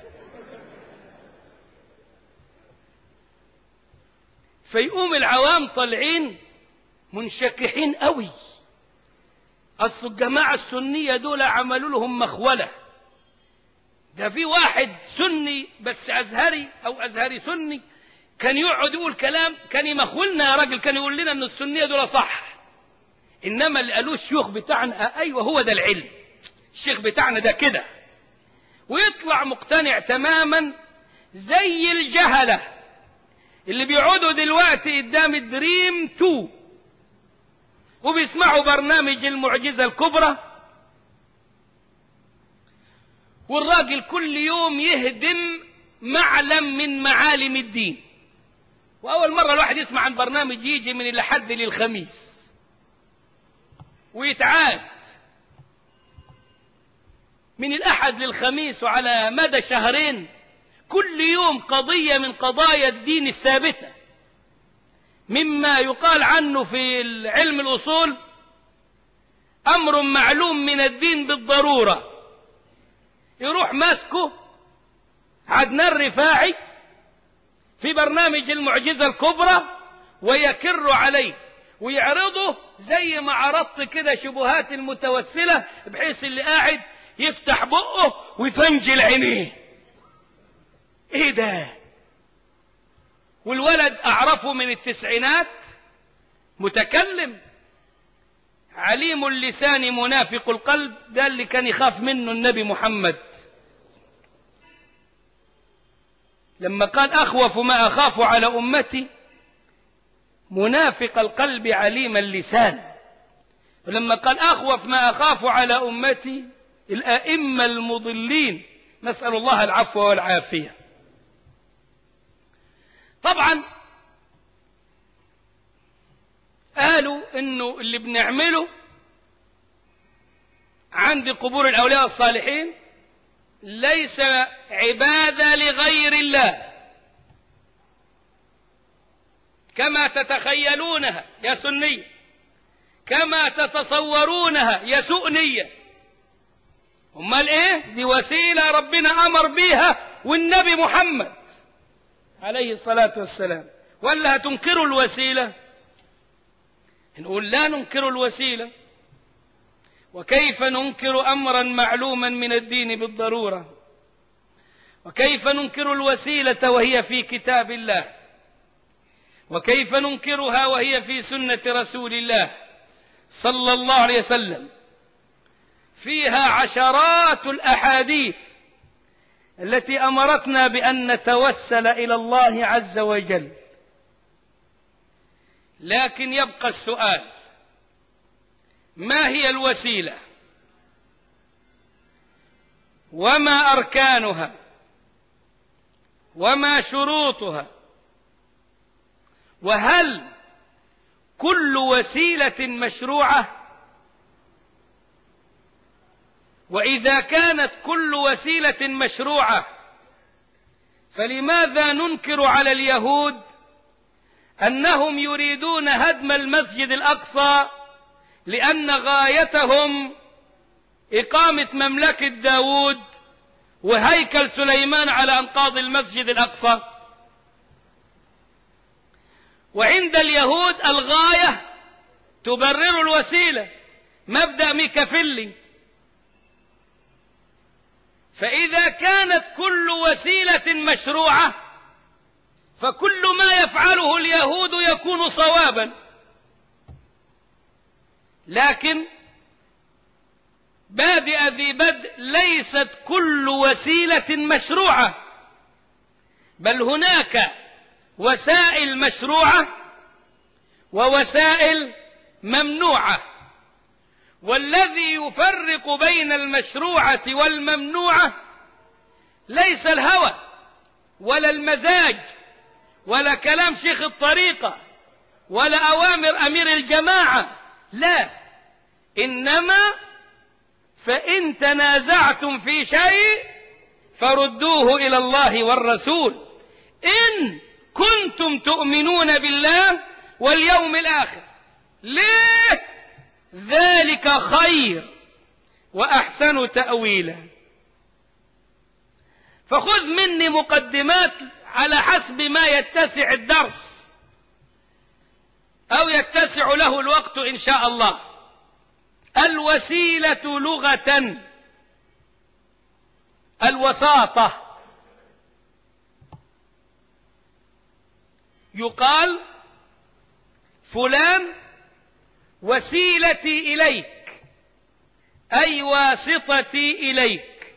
فيقوم العوام طالعين منشكحين قوي اصل الجماعة السنية دول عملوا لهم مخولة ده في واحد سني بس ازهري او ازهري سني كان يقعد يقول كلام كان يمخولنا يا راجل كان يقول لنا ان السنية دول صح انما اللي قالوه الشيوخ بتاعنا ايوه هو ده العلم الشيخ بتاعنا ده كده ويطلع مقتنع تماما زي الجهلة اللي بيقعدوا دلوقتي قدام الدريم 2 وبيسمعوا برنامج المعجزة الكبرى والراجل كل يوم يهدم معلم من معالم الدين وأول مرة الواحد يسمع عن برنامج يجي من الحد للخميس ويتعاد من الأحد للخميس وعلى مدى شهرين كل يوم قضية من قضايا الدين الثابتة مما يقال عنه في علم الأصول أمر معلوم من الدين بالضرورة يروح ماسكه عدنان الرفاعي في برنامج المعجزة الكبرى ويكر عليه ويعرضه زي ما عرضت كده شبهات المتوسلة بحيث اللي قاعد يفتح بقه ويفنجل عينيه ايه ده والولد اعرفه من التسعينات متكلم عليم اللسان منافق القلب ده اللي كان يخاف منه النبي محمد لما قال اخوف ما اخاف على امتي منافق القلب عليم اللسان ولما قال اخوف ما اخاف على امتي الائمه المضلين نسال الله العفو والعافيه طبعا قالوا انه اللي بنعمله عند قبور الاولياء الصالحين ليس عباده لغير الله كما تتخيلونها يا سنيه كما تتصورونها يا سؤنيه امال ايه دي وسيله ربنا امر بيها والنبي محمد عليه الصلاه والسلام ولا هتنكروا الوسيله نقول لا ننكر الوسيله وكيف ننكر امرا معلوما من الدين بالضروره وكيف ننكر الوسيله وهي في كتاب الله وكيف ننكرها وهي في سنه رسول الله صلى الله عليه وسلم فيها عشرات الاحاديث التي امرتنا بان نتوسل الى الله عز وجل لكن يبقى السؤال ما هي الوسيله وما اركانها وما شروطها وهل كل وسيله مشروعه واذا كانت كل وسيله مشروعه فلماذا ننكر على اليهود انهم يريدون هدم المسجد الاقصى لان غايتهم اقامه مملكه داود وهيكل سليمان على انقاض المسجد الاقصى وعند اليهود الغايه تبرر الوسيله مبدا ميكافيلي فإذا كانت كل وسيلة مشروعة فكل ما يفعله اليهود يكون صوابا لكن بادئ ذي بدء ليست كل وسيلة مشروعة بل هناك وسائل مشروعة ووسائل ممنوعة والذي يفرق بين المشروعة والممنوعة ليس الهوى ولا المزاج ولا كلام شيخ الطريقة ولا أوامر أمير الجماعة لا إنما فإن تنازعتم في شيء فردوه إلى الله والرسول إن كنتم تؤمنون بالله واليوم الآخر ليه ذلك خير وأحسن تأويلا فخذ مني مقدمات على حسب ما يتسع الدرس أو يتسع له الوقت إن شاء الله الوسيلة لغة الوساطة يقال فلان وسيلتي إليك أي واسطتي إليك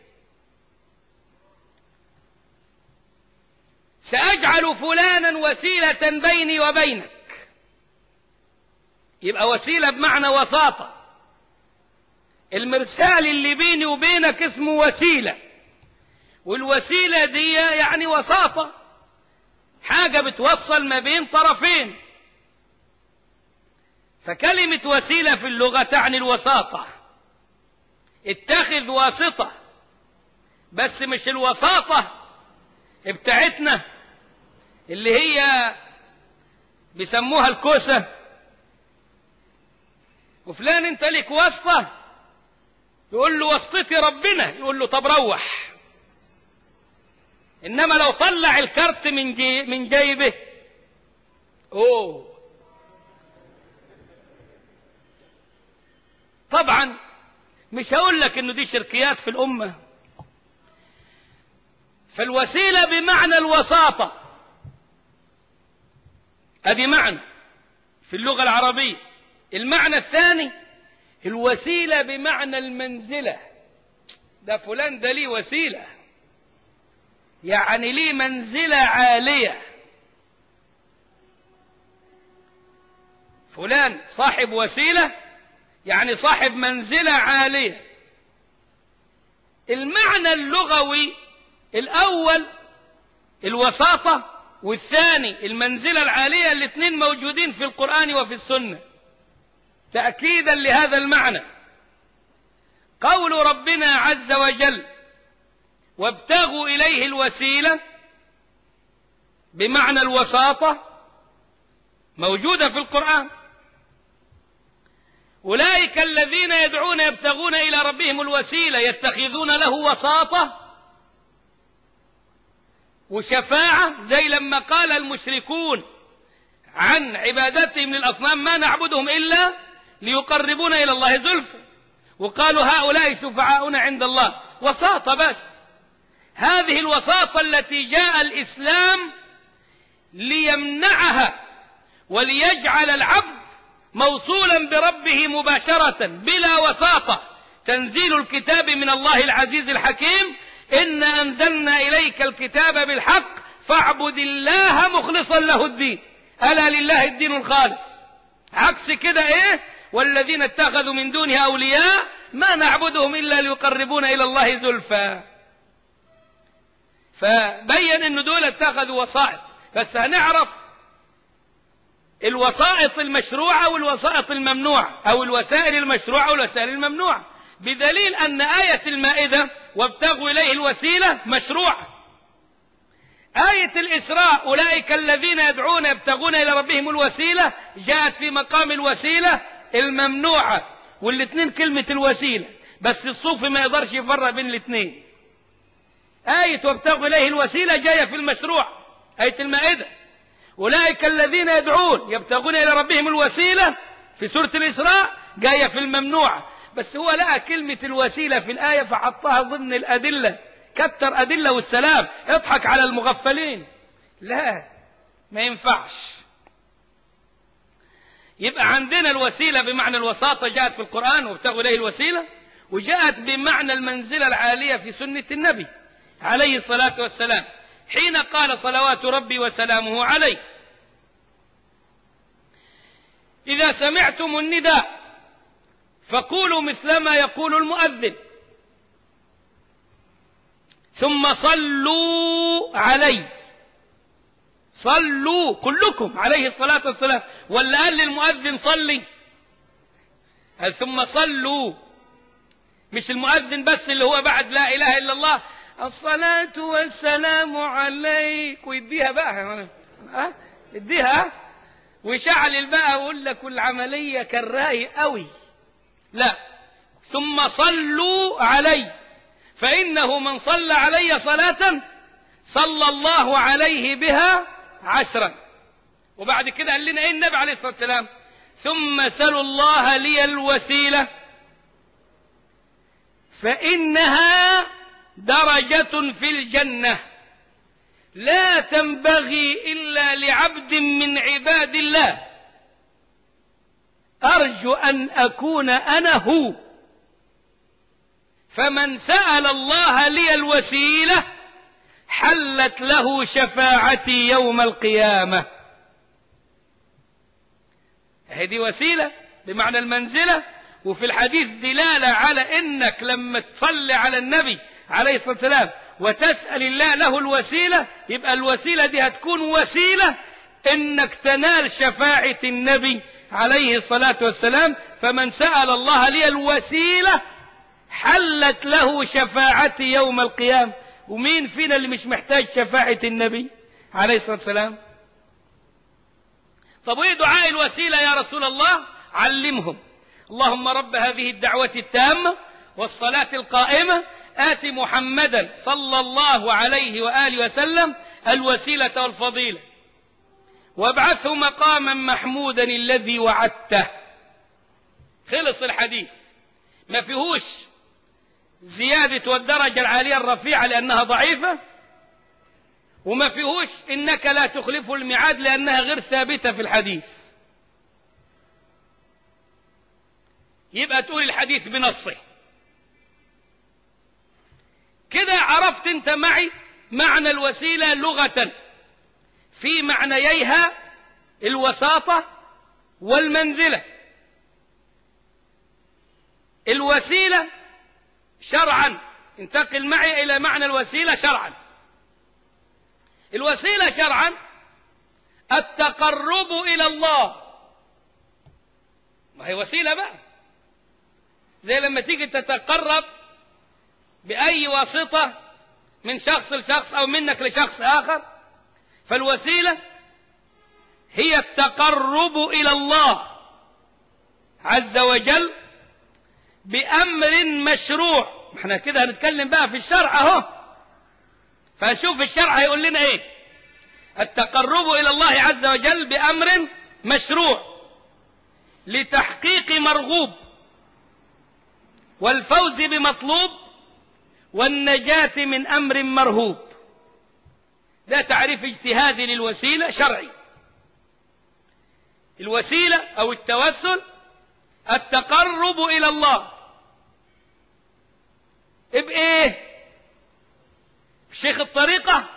سأجعل فلانا وسيلة بيني وبينك يبقى وسيلة بمعنى وساطة المرسال اللي بيني وبينك اسمه وسيلة والوسيلة دي يعني وساطة حاجة بتوصل ما بين طرفين فكلمة وسيلة في اللغة تعني الوساطة اتخذ واسطة بس مش الوساطة بتاعتنا اللي هي بيسموها الكوسة وفلان انت لك واسطة يقول له واسطتي ربنا يقول له طب روح انما لو طلع الكارت من جي من جيبه اوه طبعا مش هقول لك انه دي شركيات في الامه فالوسيله بمعنى الوساطه ادي معنى في اللغه العربيه المعنى الثاني الوسيله بمعنى المنزله ده فلان ده ليه وسيله يعني ليه منزله عاليه فلان صاحب وسيله يعني صاحب منزلة عالية المعنى اللغوي الأول الوساطة والثاني المنزلة العالية الاثنين موجودين في القرآن وفي السنة تأكيدا لهذا المعنى قول ربنا عز وجل وابتغوا إليه الوسيلة بمعنى الوساطة موجودة في القرآن أولئك الذين يدعون يبتغون إلى ربهم الوسيلة يتخذون له وساطة وشفاعة زي لما قال المشركون عن عبادتهم للأصنام ما نعبدهم إلا ليقربونا إلى الله زلفى وقالوا هؤلاء شفعاؤنا عند الله وساطة بس هذه الوساطة التي جاء الإسلام ليمنعها وليجعل العبد موصولا بربه مباشرة بلا وساطة تنزيل الكتاب من الله العزيز الحكيم إن أنزلنا إليك الكتاب بالحق فاعبد الله مخلصا له الدين ألا لله الدين الخالص عكس كده إيه والذين اتخذوا من دونه أولياء ما نعبدهم إلا ليقربونا إلى الله زلفى فبين أن دول اتخذوا وسائط بس هنعرف الوسائط المشروعة والوسائط الممنوعة أو الوسائل المشروعة والوسائل الممنوعة بدليل أن آية المائدة وابتغوا إليه الوسيلة مشروعة آية الإسراء أولئك الذين يدعون يبتغون إلى ربهم الوسيلة جاءت في مقام الوسيلة الممنوعة والاثنين كلمة الوسيلة بس الصوفي ما يقدرش يفرق بين الاثنين آية وابتغوا إليه الوسيلة جاية في المشروع آية المائدة أولئك الذين يدعون يبتغون إلى ربهم الوسيلة في سورة الإسراء جاية في الممنوعة بس هو لقى كلمة الوسيلة في الآية فحطها ضمن الأدلة كتر أدلة والسلام اضحك على المغفلين لا ما ينفعش يبقى عندنا الوسيلة بمعنى الوساطة جاءت في القرآن وابتغوا إليه الوسيلة وجاءت بمعنى المنزلة العالية في سنة النبي عليه الصلاة والسلام حين قال صلوات ربي وسلامه عليه إذا سمعتم النداء فقولوا مثل ما يقول المؤذن ثم صلوا عليه صلوا كلكم عليه الصلاة والسلام ولا قال للمؤذن صلي قال ثم صلوا مش المؤذن بس اللي هو بعد لا إله إلا الله الصلاة والسلام عليك ويديها بقى ها يديها ويشعل بقى ويقول لك العملية كان رايق قوي لا ثم صلوا علي فإنه من صلى علي صلاة صلى الله عليه بها عشرا وبعد كده قال لنا ايه النبي عليه الصلاة والسلام ثم سلوا الله لي الوسيلة فإنها درجة في الجنة لا تنبغي إلا لعبد من عباد الله أرجو أن أكون أنا هو فمن سأل الله لي الوسيلة حلت له شفاعتي يوم القيامة هذه وسيلة بمعنى المنزلة وفي الحديث دلالة على انك لما تصلي على النبي عليه الصلاة والسلام وتسأل الله له الوسيلة يبقى الوسيلة دي هتكون وسيلة انك تنال شفاعة النبي عليه الصلاة والسلام فمن سأل الله لي الوسيلة حلت له شفاعتي يوم القيامة ومين فينا اللي مش محتاج شفاعة النبي عليه الصلاة والسلام طب وايه دعاء الوسيلة يا رسول الله علمهم اللهم رب هذه الدعوة التامة والصلاة القائمة آت محمدا صلى الله عليه وآله وسلم الوسيلة والفضيلة وابعثه مقاما محمودا الذي وعدته خلص الحديث ما فيهوش زيادة والدرجة العالية الرفيعة لأنها ضعيفة وما فيهوش إنك لا تخلف الميعاد لأنها غير ثابتة في الحديث يبقى تقول الحديث بنصه كده عرفت انت معي معنى الوسيلة لغة في معنييها الوساطة والمنزلة الوسيلة شرعا انتقل معي إلى معنى الوسيلة شرعا الوسيلة شرعا التقرب إلى الله ما هي وسيلة بقى زي لما تيجي تتقرب بأي واسطة من شخص لشخص أو منك لشخص آخر فالوسيلة هي التقرب إلى الله عز وجل بأمر مشروع احنا كده هنتكلم بقى في الشرع اهو فنشوف الشرع هيقول لنا ايه التقرب إلى الله عز وجل بأمر مشروع لتحقيق مرغوب والفوز بمطلوب والنجاة من أمر مرهوب ده تعريف اجتهادي للوسيلة شرعي الوسيلة أو التوسل التقرب إلى الله بإيه شيخ الطريقة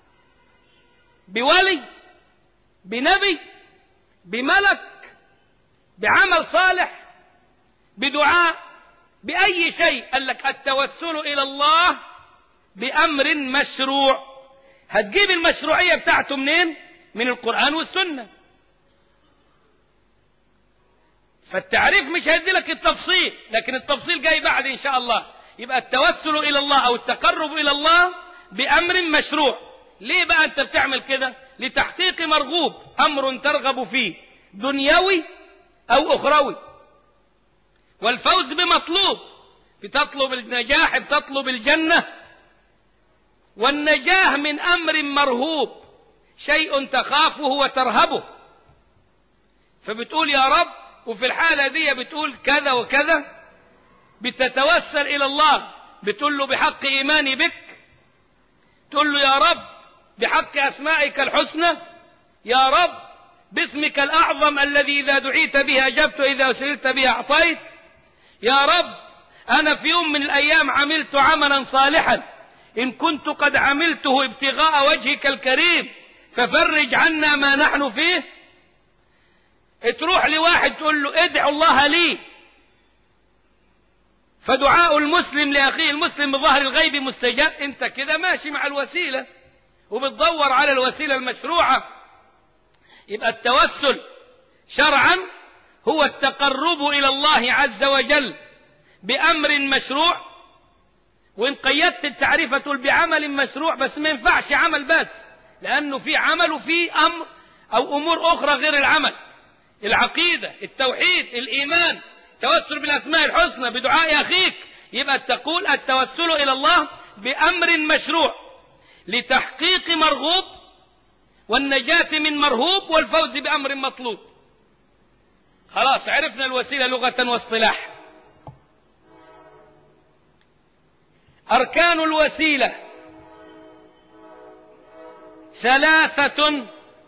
بولي بنبي بملك بعمل صالح بدعاء بأي شيء قال لك التوسل إلى الله بأمر مشروع هتجيب المشروعية بتاعته منين من القرآن والسنة فالتعريف مش هيدي لك التفصيل لكن التفصيل جاي بعد إن شاء الله يبقى التوسل إلى الله أو التقرب إلى الله بأمر مشروع ليه بقى أنت بتعمل كده لتحقيق مرغوب أمر ترغب فيه دنيوي أو أخروي والفوز بمطلوب بتطلب النجاح بتطلب الجنة والنجاح من أمر مرهوب شيء تخافه وترهبه فبتقول يا رب وفي الحالة دي بتقول كذا وكذا بتتوسل إلى الله بتقول له بحق إيماني بك تقول له يا رب بحق أسمائك الحسنى يا رب باسمك الأعظم الذي إذا دعيت به أجبت وإذا سئلت به أعطيت يا رب أنا في يوم من الأيام عملت عملا صالحا إن كنت قد عملته ابتغاء وجهك الكريم ففرج عنا ما نحن فيه تروح لواحد تقول له ادعو الله لي فدعاء المسلم لأخيه المسلم بظهر الغيب مستجاب انت كده ماشي مع الوسيلة وبتدور على الوسيلة المشروعة يبقى التوسل شرعا هو التقرب إلى الله عز وجل بأمر مشروع وإن قيدت التعريف تقول بعمل مشروع بس ما ينفعش عمل بس لأنه في عمل وفي أمر أو أمور أخرى غير العمل العقيدة التوحيد الإيمان توسل بالأسماء الحسنى بدعاء أخيك يبقى تقول التوسل إلى الله بأمر مشروع لتحقيق مرغوب والنجاة من مرهوب والفوز بأمر مطلوب خلاص عرفنا الوسيلة لغة واصطلاح أركان الوسيلة ثلاثة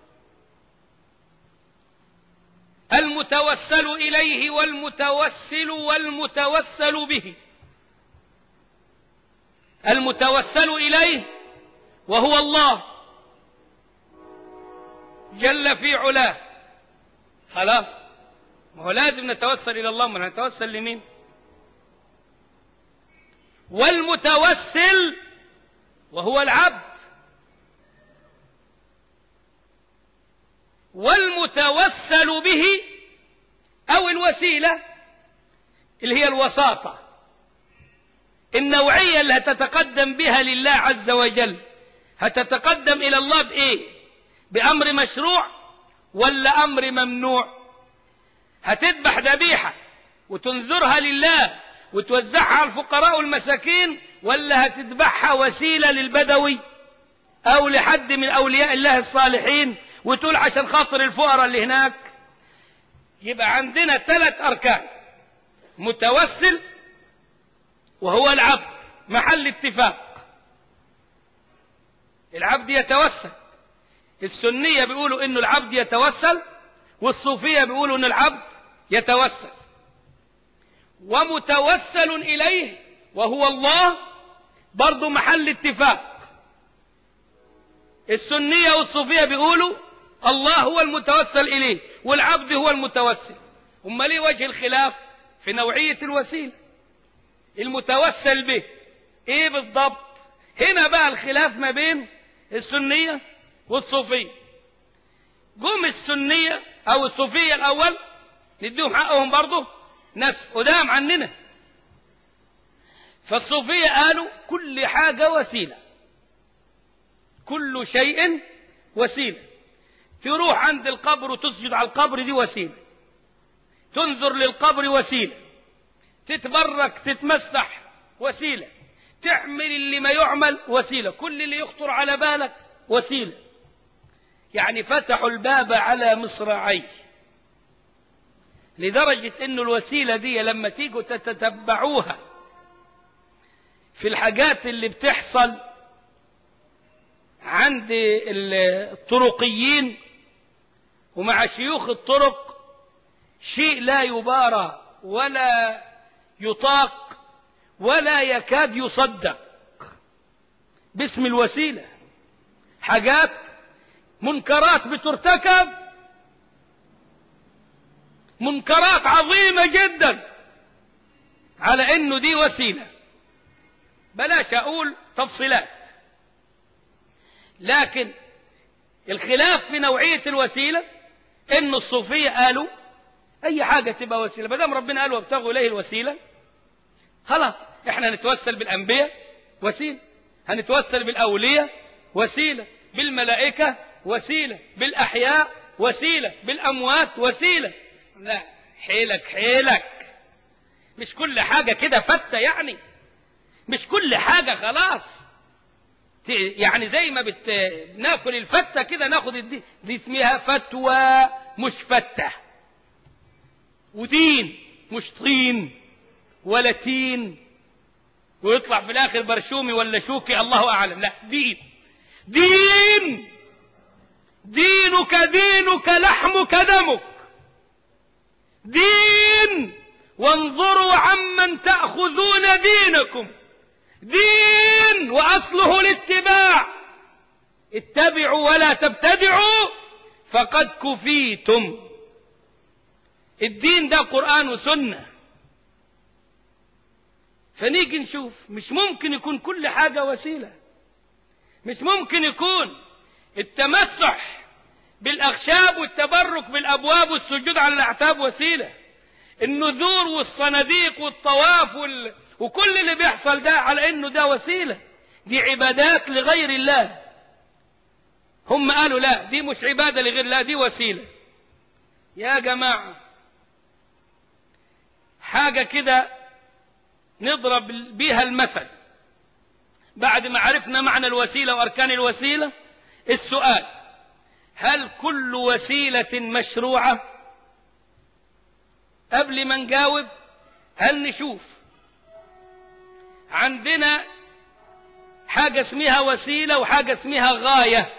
المتوسل إليه والمتوسل والمتوسل به المتوسل إليه وهو الله جل في علاه خلاص ما هو لازم نتوسل إلى الله ما نتوسل لمين والمتوسل وهو العبد والمتوسل به أو الوسيلة اللي هي الوساطة النوعية اللي هتتقدم بها لله عز وجل هتتقدم إلى الله بإيه بأمر مشروع ولا أمر ممنوع هتذبح ذبيحة وتنذرها لله وتوزعها على الفقراء والمساكين ولا هتذبحها وسيلة للبدوي أو لحد من أولياء الله الصالحين وتقول عشان خاطر الفقراء اللي هناك يبقى عندنا ثلاث أركان متوسل وهو العبد محل اتفاق العبد يتوسل السنية بيقولوا انه العبد يتوسل والصوفية بيقولوا ان العبد يتوسل ومتوسل اليه وهو الله برضه محل اتفاق السنية والصوفية بيقولوا الله هو المتوسل اليه والعبد هو المتوسل أما ليه وجه الخلاف في نوعية الوسيلة المتوسل به ايه بالضبط هنا بقى الخلاف ما بين السنية والصوفية جم السنية او الصوفية الاول نديهم حقهم برضه ناس قدام عننا فالصوفية قالوا كل حاجة وسيلة كل شيء وسيلة تروح عند القبر وتسجد على القبر دي وسيلة تنظر للقبر وسيلة تتبرك تتمسح وسيلة تعمل اللي ما يعمل وسيلة كل اللي يخطر على بالك وسيلة يعني فتحوا الباب على مصراعيه لدرجة أن الوسيلة دي لما تيجوا تتتبعوها في الحاجات اللي بتحصل عند الطرقيين ومع شيوخ الطرق شيء لا يبارى ولا يطاق ولا يكاد يصدق باسم الوسيلة حاجات منكرات بترتكب منكرات عظيمة جدا على انه دي وسيلة بلاش اقول تفصيلات لكن الخلاف في نوعية الوسيلة ان الصوفية قالوا اي حاجة تبقى وسيلة ما دام ربنا قال وابتغوا اليه الوسيلة خلاص احنا هنتوسل بالانبياء وسيلة هنتوسل بالاولياء وسيلة بالملائكة وسيلة بالاحياء وسيلة بالاموات وسيلة لا حيلك حيلك مش كل حاجة كده فتة يعني مش كل حاجة خلاص يعني زي ما بت... ناكل الفتة كده ناخد الدين دي اسمها فتوى مش فتة ودين مش طين ولا تين ويطلع في الاخر برشومي ولا شوكي الله اعلم لا دين دين دينك دينك لحمك دمك دين وانظروا عمن تأخذون دينكم دين وأصله الاتباع اتبعوا ولا تبتدعوا فقد كفيتم الدين ده قرآن وسنة فنيجي نشوف مش ممكن يكون كل حاجة وسيلة مش ممكن يكون التمسح بالأخشاب والتبرك بالأبواب والسجود على الأعتاب وسيلة النذور والصناديق والطواف وال... وكل اللي بيحصل ده على انه ده وسيلة دي عبادات لغير الله هم قالوا لا دي مش عبادة لغير الله دي وسيلة يا جماعة حاجة كده نضرب بيها المثل بعد ما عرفنا معنى الوسيلة وأركان الوسيلة السؤال هل كل وسيلة مشروعة قبل ما نجاوب هل نشوف عندنا حاجة اسمها وسيلة وحاجة اسمها غاية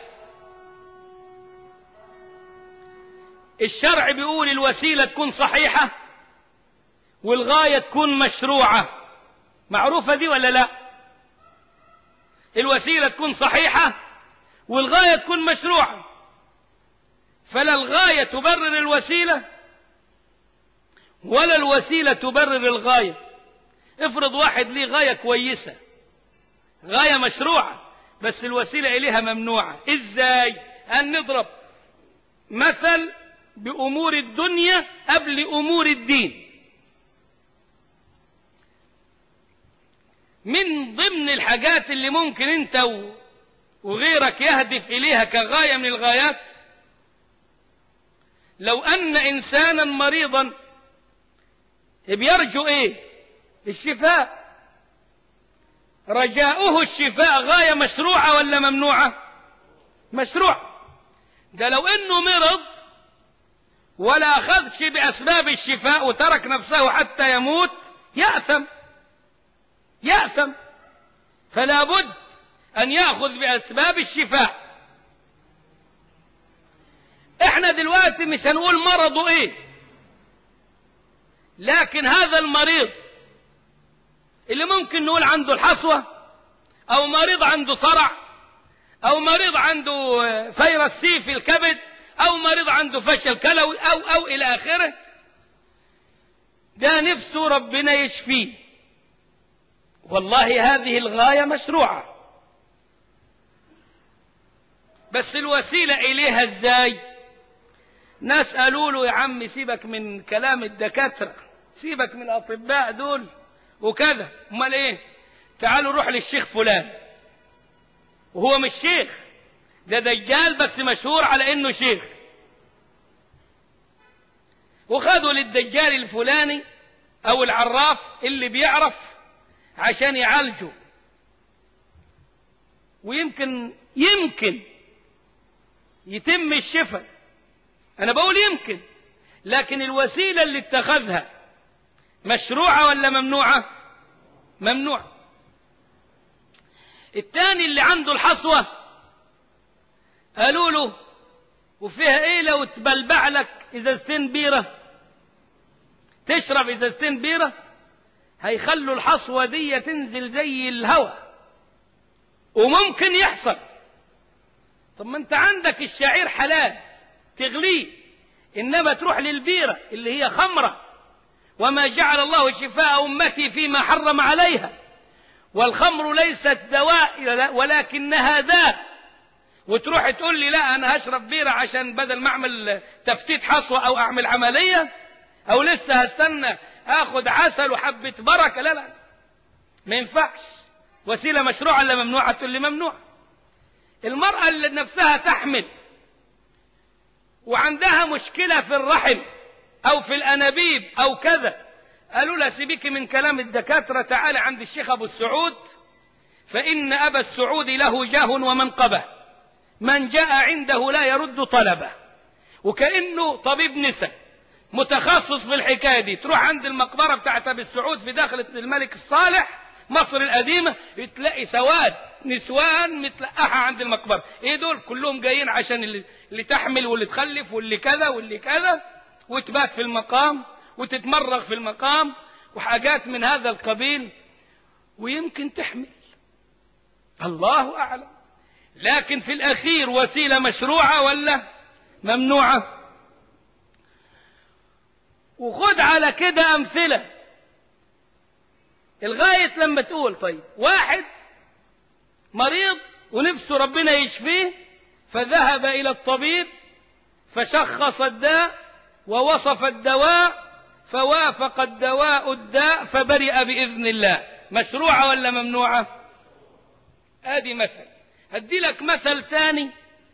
الشرع بيقول الوسيلة تكون صحيحة والغاية تكون مشروعة معروفة دي ولا لا الوسيلة تكون صحيحة والغاية تكون مشروعة فلا الغاية تبرر الوسيلة ولا الوسيلة تبرر الغاية افرض واحد ليه غاية كويسة غاية مشروعة بس الوسيلة إليها ممنوعة إزاي أن نضرب مثل بأمور الدنيا قبل أمور الدين من ضمن الحاجات اللي ممكن انت وغيرك يهدف إليها كغاية من الغايات لو أن إنسانا مريضا بيرجو إيه الشفاء رجاؤه الشفاء غاية مشروعة ولا ممنوعة مشروع ده لو انه مرض ولا اخذش باسباب الشفاء وترك نفسه حتى يموت يأثم يأثم فلا بد ان يأخذ باسباب الشفاء احنا دلوقتي مش هنقول مرضه ايه لكن هذا المريض اللي ممكن نقول عنده الحصوة او مريض عنده صرع او مريض عنده فيروس سي في الكبد او مريض عنده فشل كلوي او او الى اخره ده نفسه ربنا يشفيه والله هذه الغاية مشروعة بس الوسيلة إليها إزاي ناس قالوا له يا عم سيبك من كلام الدكاترة سيبك من الأطباء دول وكذا امال ايه تعالوا روح للشيخ فلان وهو مش شيخ ده دجال بس مشهور على انه شيخ وخدوا للدجال الفلاني او العراف اللي بيعرف عشان يعالجه ويمكن يمكن يتم الشفاء انا بقول يمكن لكن الوسيلة اللي اتخذها مشروعة ولا ممنوعة ممنوع الثاني اللي عنده الحصوة قالوا له وفيها ايه لو تبلبع لك ازازتين بيرة تشرب ازازتين بيرة هيخلوا الحصوة دي تنزل زي الهواء وممكن يحصل طب ما انت عندك الشعير حلال تغليه انما تروح للبيرة اللي هي خمرة وما جعل الله شفاء أمتي فيما حرم عليها والخمر ليست دواء ولكنها داء وتروح تقول لي لا أنا هشرب بيرة عشان بدل ما أعمل تفتيت حصوة أو أعمل عملية أو لسه هستنى آخد عسل وحبة بركة لا لا ما ينفعش وسيلة مشروعة ولا ممنوعة تقول لي ممنوع المرأة اللي نفسها تحمل وعندها مشكلة في الرحم أو في الأنابيب أو كذا قالوا لها سيبيك من كلام الدكاترة تعالى عند الشيخ أبو السعود فإن أبا السعود له جاه ومنقبة من جاء عنده لا يرد طلبه وكأنه طبيب نساء متخصص في الحكاية دي تروح عند المقبرة بتاعت أبي السعود في داخلة الملك الصالح مصر القديمة تلاقي سواد نسوان متلقحة عند المقبرة ايه دول كلهم جايين عشان اللي, اللي تحمل واللي تخلف واللي كذا واللي كذا وتبات في المقام وتتمرغ في المقام وحاجات من هذا القبيل ويمكن تحمل الله أعلم لكن في الأخير وسيلة مشروعة ولا ممنوعة وخد على كده أمثلة الغاية لما تقول طيب واحد مريض ونفسه ربنا يشفيه فذهب إلى الطبيب فشخص الداء ووصف الدواء فوافق الدواء الداء فبرئ بإذن الله مشروعة ولا ممنوعة ادي مثل هدي لك مثل ثاني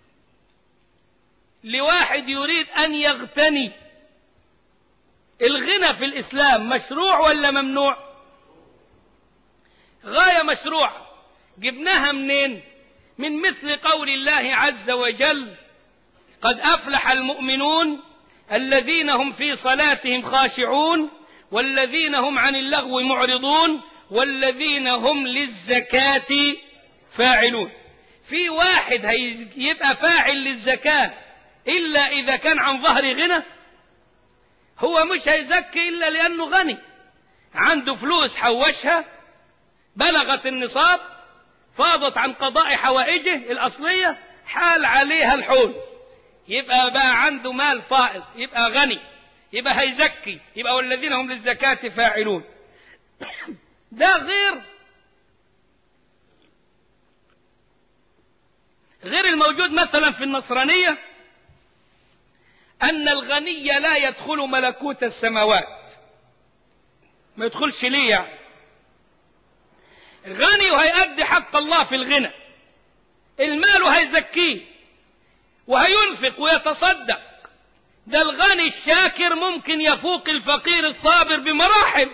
لواحد يريد أن يغتني الغنى في الإسلام مشروع ولا ممنوع غاية مشروع جبناها منين من مثل قول الله عز وجل قد أفلح المؤمنون الذين هم في صلاتهم خاشعون والذين هم عن اللغو معرضون والذين هم للزكاة فاعلون في واحد هيبقى فاعل للزكاة إلا إذا كان عن ظهر غنى هو مش هيزكي إلا لأنه غني عنده فلوس حوشها بلغت النصاب فاضت عن قضاء حوائجه الأصلية حال عليها الحول يبقى بقى عنده مال فائض يبقى غني يبقى هيزكي يبقى والذين هم للزكاة فاعلون ده غير غير الموجود مثلا في النصرانية أن الغني لا يدخل ملكوت السماوات ما يدخلش ليه يعني غني وهيأدي حق الله في الغنى المال هيزكيه وهينفق ويتصدق ده الغني الشاكر ممكن يفوق الفقير الصابر بمراحل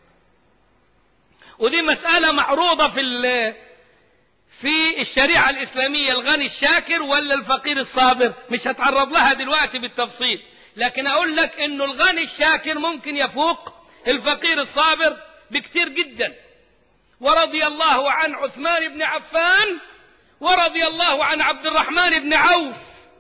ودي مسألة معروضة في في الشريعة الإسلامية الغني الشاكر ولا الفقير الصابر مش هتعرض لها دلوقتي بالتفصيل لكن أقول لك إنه الغني الشاكر ممكن يفوق الفقير الصابر بكتير جدا ورضي الله عن عثمان بن عفان ورضي الله عن عبد الرحمن بن عوف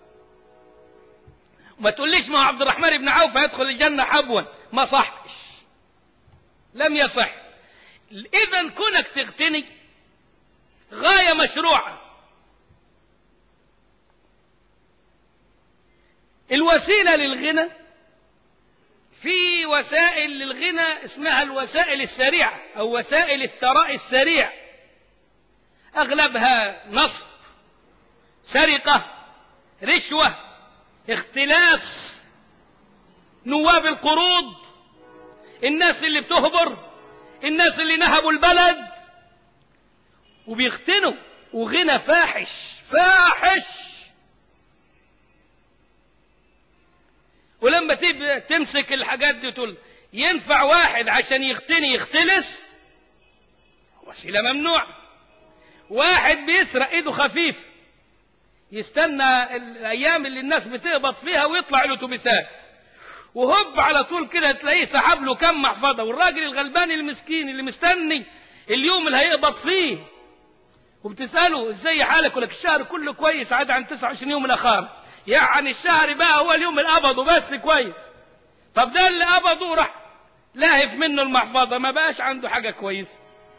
ما تقوليش ما عبد الرحمن بن عوف هيدخل الجنة حبوا ما صحش لم يصح إذا كونك تغتني غاية مشروعة الوسيلة للغنى في وسائل للغنى اسمها الوسائل السريعة أو وسائل الثراء السريع أغلبها نصب سرقة رشوة اختلاف نواب القروض الناس اللي بتهبر الناس اللي نهبوا البلد وبيختنوا وغنى فاحش فاحش ولما تيجي تمسك الحاجات دي تقول ينفع واحد عشان يغتني يختلس وسيله ممنوع واحد بيسرق ايده خفيف يستنى الايام اللي الناس بتقبض فيها ويطلع الاتوبيسات وهوب على طول كده تلاقيه سحب له كم محفظه والراجل الغلبان المسكين اللي مستني اليوم اللي هيقبض فيه وبتساله ازاي حالك يقول لك الشهر كله كويس عاد عن 29 يوم الاخر يعني الشهر بقى هو اليوم اللي قبضه بس كويس طب ده اللي قبضه راح لاهف منه المحفظه ما بقاش عنده حاجه كويسه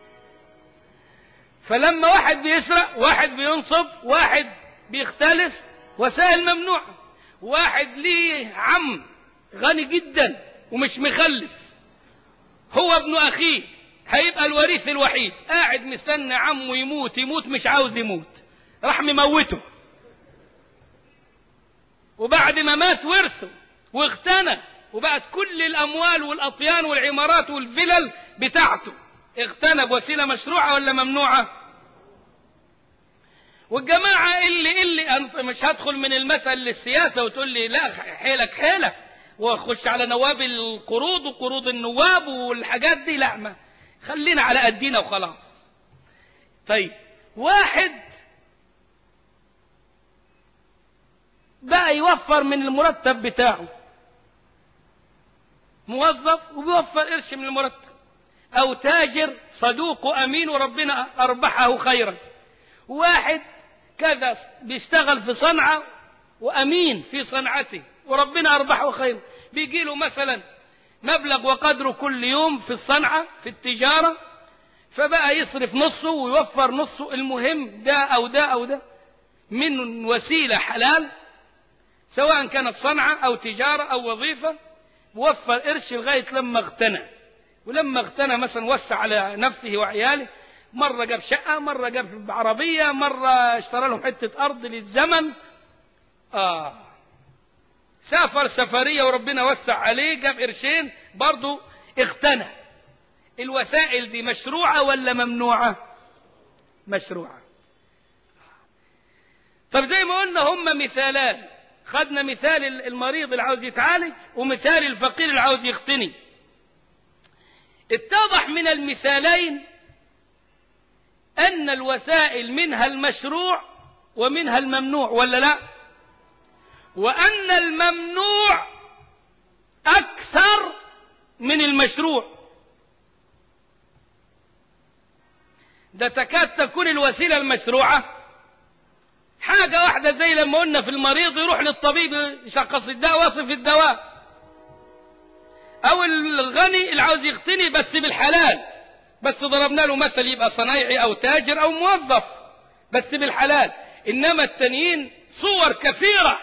فلما واحد بيسرق واحد بينصب واحد بيختلس وسائل ممنوعه واحد ليه عم غني جدا ومش مخلف هو ابن اخيه هيبقى الوريث الوحيد قاعد مستنى عمه يموت يموت مش عاوز يموت راح مموته وبعد ما مات ورثه واغتنى وبقت كل الاموال والاطيان والعمارات والفلل بتاعته اغتنى بوسيله مشروعه ولا ممنوعه والجماعه اللي اللي مش هدخل من المثل للسياسه وتقول لي لا حيلك حيلك واخش على نواب القروض وقروض النواب والحاجات دي لا ما خلينا على قدينا وخلاص طيب واحد بقى يوفر من المرتب بتاعه موظف وبيوفر قرش من المرتب او تاجر صدوق امين وربنا اربحه خيرا واحد كذا بيشتغل في صنعة وامين في صنعته وربنا اربحه خيرا بيجي له مثلا مبلغ وقدره كل يوم في الصنعة في التجارة فبقى يصرف نصه ويوفر نصه المهم ده أو ده أو ده من وسيلة حلال سواء كانت صنعة أو تجارة أو وظيفة وفر قرش لغاية لما اغتنى ولما اغتنى مثلا وسع على نفسه وعياله مرة جاب شقة مرة جاب عربية مرة اشترى لهم حتة أرض للزمن آه سافر سفرية وربنا وسع عليه جاب قرشين برضه اغتنى الوسائل دي مشروعة ولا ممنوعة مشروعة طب زي ما قلنا هم مثالان خدنا مثال المريض اللي عاوز يتعالج ومثال الفقير اللي عاوز يغتني اتضح من المثالين أن الوسائل منها المشروع ومنها الممنوع ولا لا وأن الممنوع أكثر من المشروع ده تكاد تكون الوسيلة المشروعة حاجة واحدة زي لما قلنا في المريض يروح للطبيب يشخص الدواء ويصف الدواء أو الغني اللي عاوز يغتني بس بالحلال بس ضربنا له مثل يبقى صنايعي أو تاجر أو موظف بس بالحلال إنما التانيين صور كثيرة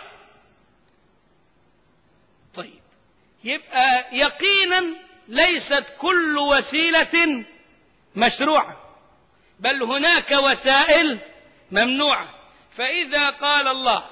طيب يبقى يقينا ليست كل وسيلة مشروعة بل هناك وسائل ممنوعة فإذا قال الله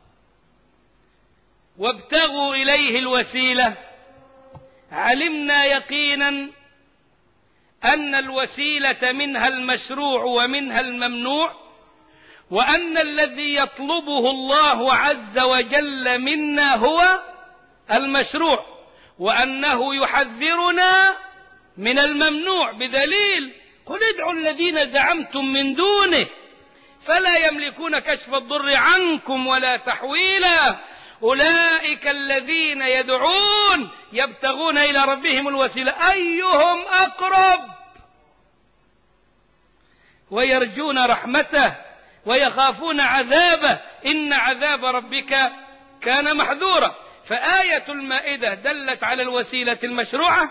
وابتغوا إليه الوسيلة علمنا يقينا أن الوسيلة منها المشروع ومنها الممنوع وأن الذي يطلبه الله عز وجل منا هو المشروع وأنه يحذرنا من الممنوع بدليل قل ادعوا الذين زعمتم من دونه فلا يملكون كشف الضر عنكم ولا تحويلا أولئك الذين يدعون يبتغون إلى ربهم الوسيلة أيهم أقرب ويرجون رحمته ويخافون عذابه إن عذاب ربك كان محذورا فآية المائدة دلت على الوسيلة المشروعة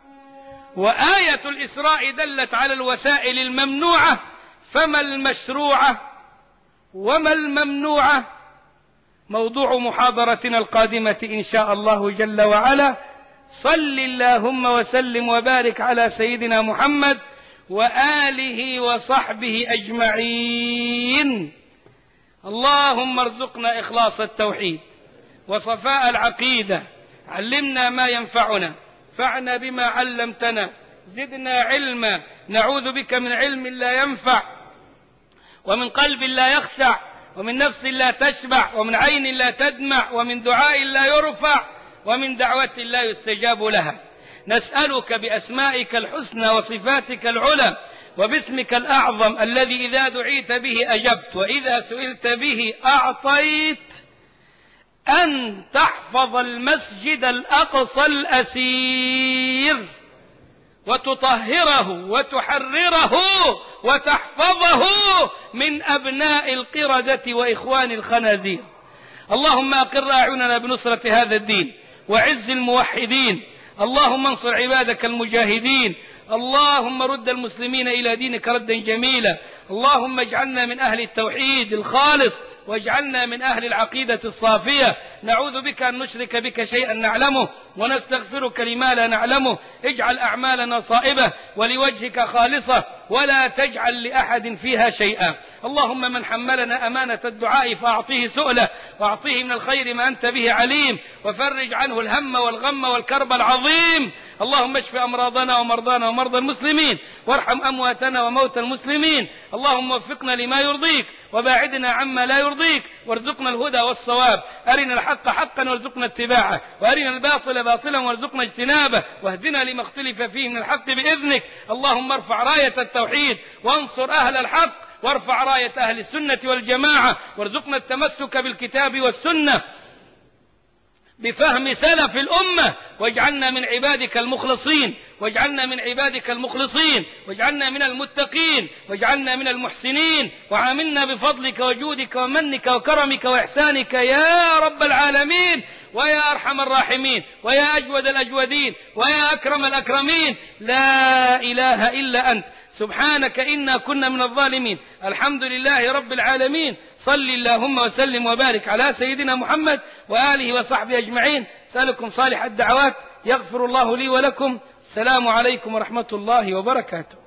وآية الإسراء دلت على الوسائل الممنوعة فما المشروعة وما الممنوعة موضوع محاضرتنا القادمة إن شاء الله جل وعلا صل اللهم وسلم وبارك على سيدنا محمد وآله وصحبه أجمعين اللهم ارزقنا إخلاص التوحيد وصفاء العقيدة علمنا ما ينفعنا فعنا بما علمتنا زدنا علما نعوذ بك من علم لا ينفع ومن قلب لا يخشع ومن نفس لا تشبع ومن عين لا تدمع ومن دعاء لا يرفع ومن دعوة لا يستجاب لها نسألك بأسمائك الحسنى وصفاتك العلى وباسمك الأعظم الذي إذا دعيت به أجبت وإذا سئلت به أعطيت أن تحفظ المسجد الأقصى الأسير وتطهره وتحرره وتحفظه من أبناء القردة وإخوان الخنازير اللهم أقر أعيننا بنصرة هذا الدين وعز الموحدين اللهم انصر عبادك المجاهدين اللهم رد المسلمين إلى دينك ردا جميلا اللهم اجعلنا من أهل التوحيد الخالص واجعلنا من أهل العقيدة الصافية نعوذ بك أن نشرك بك شيئا نعلمه ونستغفرك لما لا نعلمه اجعل أعمالنا صائبة ولوجهك خالصة ولا تجعل لأحد فيها شيئا اللهم من حملنا أمانة الدعاء فأعطيه سؤله وأعطيه من الخير ما أنت به عليم وفرج عنه الهم والغم والكرب العظيم اللهم اشف أمراضنا ومرضانا ومرضى المسلمين وارحم أمواتنا وموتى المسلمين اللهم وفقنا لما يرضيك وباعدنا عما لا يرضيك وارزقنا الهدى والصواب أرنا الحق حقا وارزقنا اتباعه وأرنا الباطل باطلا وارزقنا اجتنابه واهدنا لما اختلف فيه من الحق بإذنك اللهم ارفع راية التوحيد وانصر أهل الحق وارفع راية أهل السنة والجماعة وارزقنا التمسك بالكتاب والسنة بفهم سلف الأمة واجعلنا من عبادك المخلصين واجعلنا من عبادك المخلصين واجعلنا من المتقين واجعلنا من المحسنين وعاملنا بفضلك وجودك ومنك وكرمك وإحسانك يا رب العالمين ويا أرحم الراحمين ويا أجود الأجودين ويا أكرم الأكرمين لا إله إلا أنت سبحانك إنا كنا من الظالمين الحمد لله رب العالمين صل اللهم وسلم وبارك على سيدنا محمد وآله وصحبه أجمعين سألكم صالح الدعوات يغفر الله لي ولكم السلام عليكم ورحمة الله وبركاته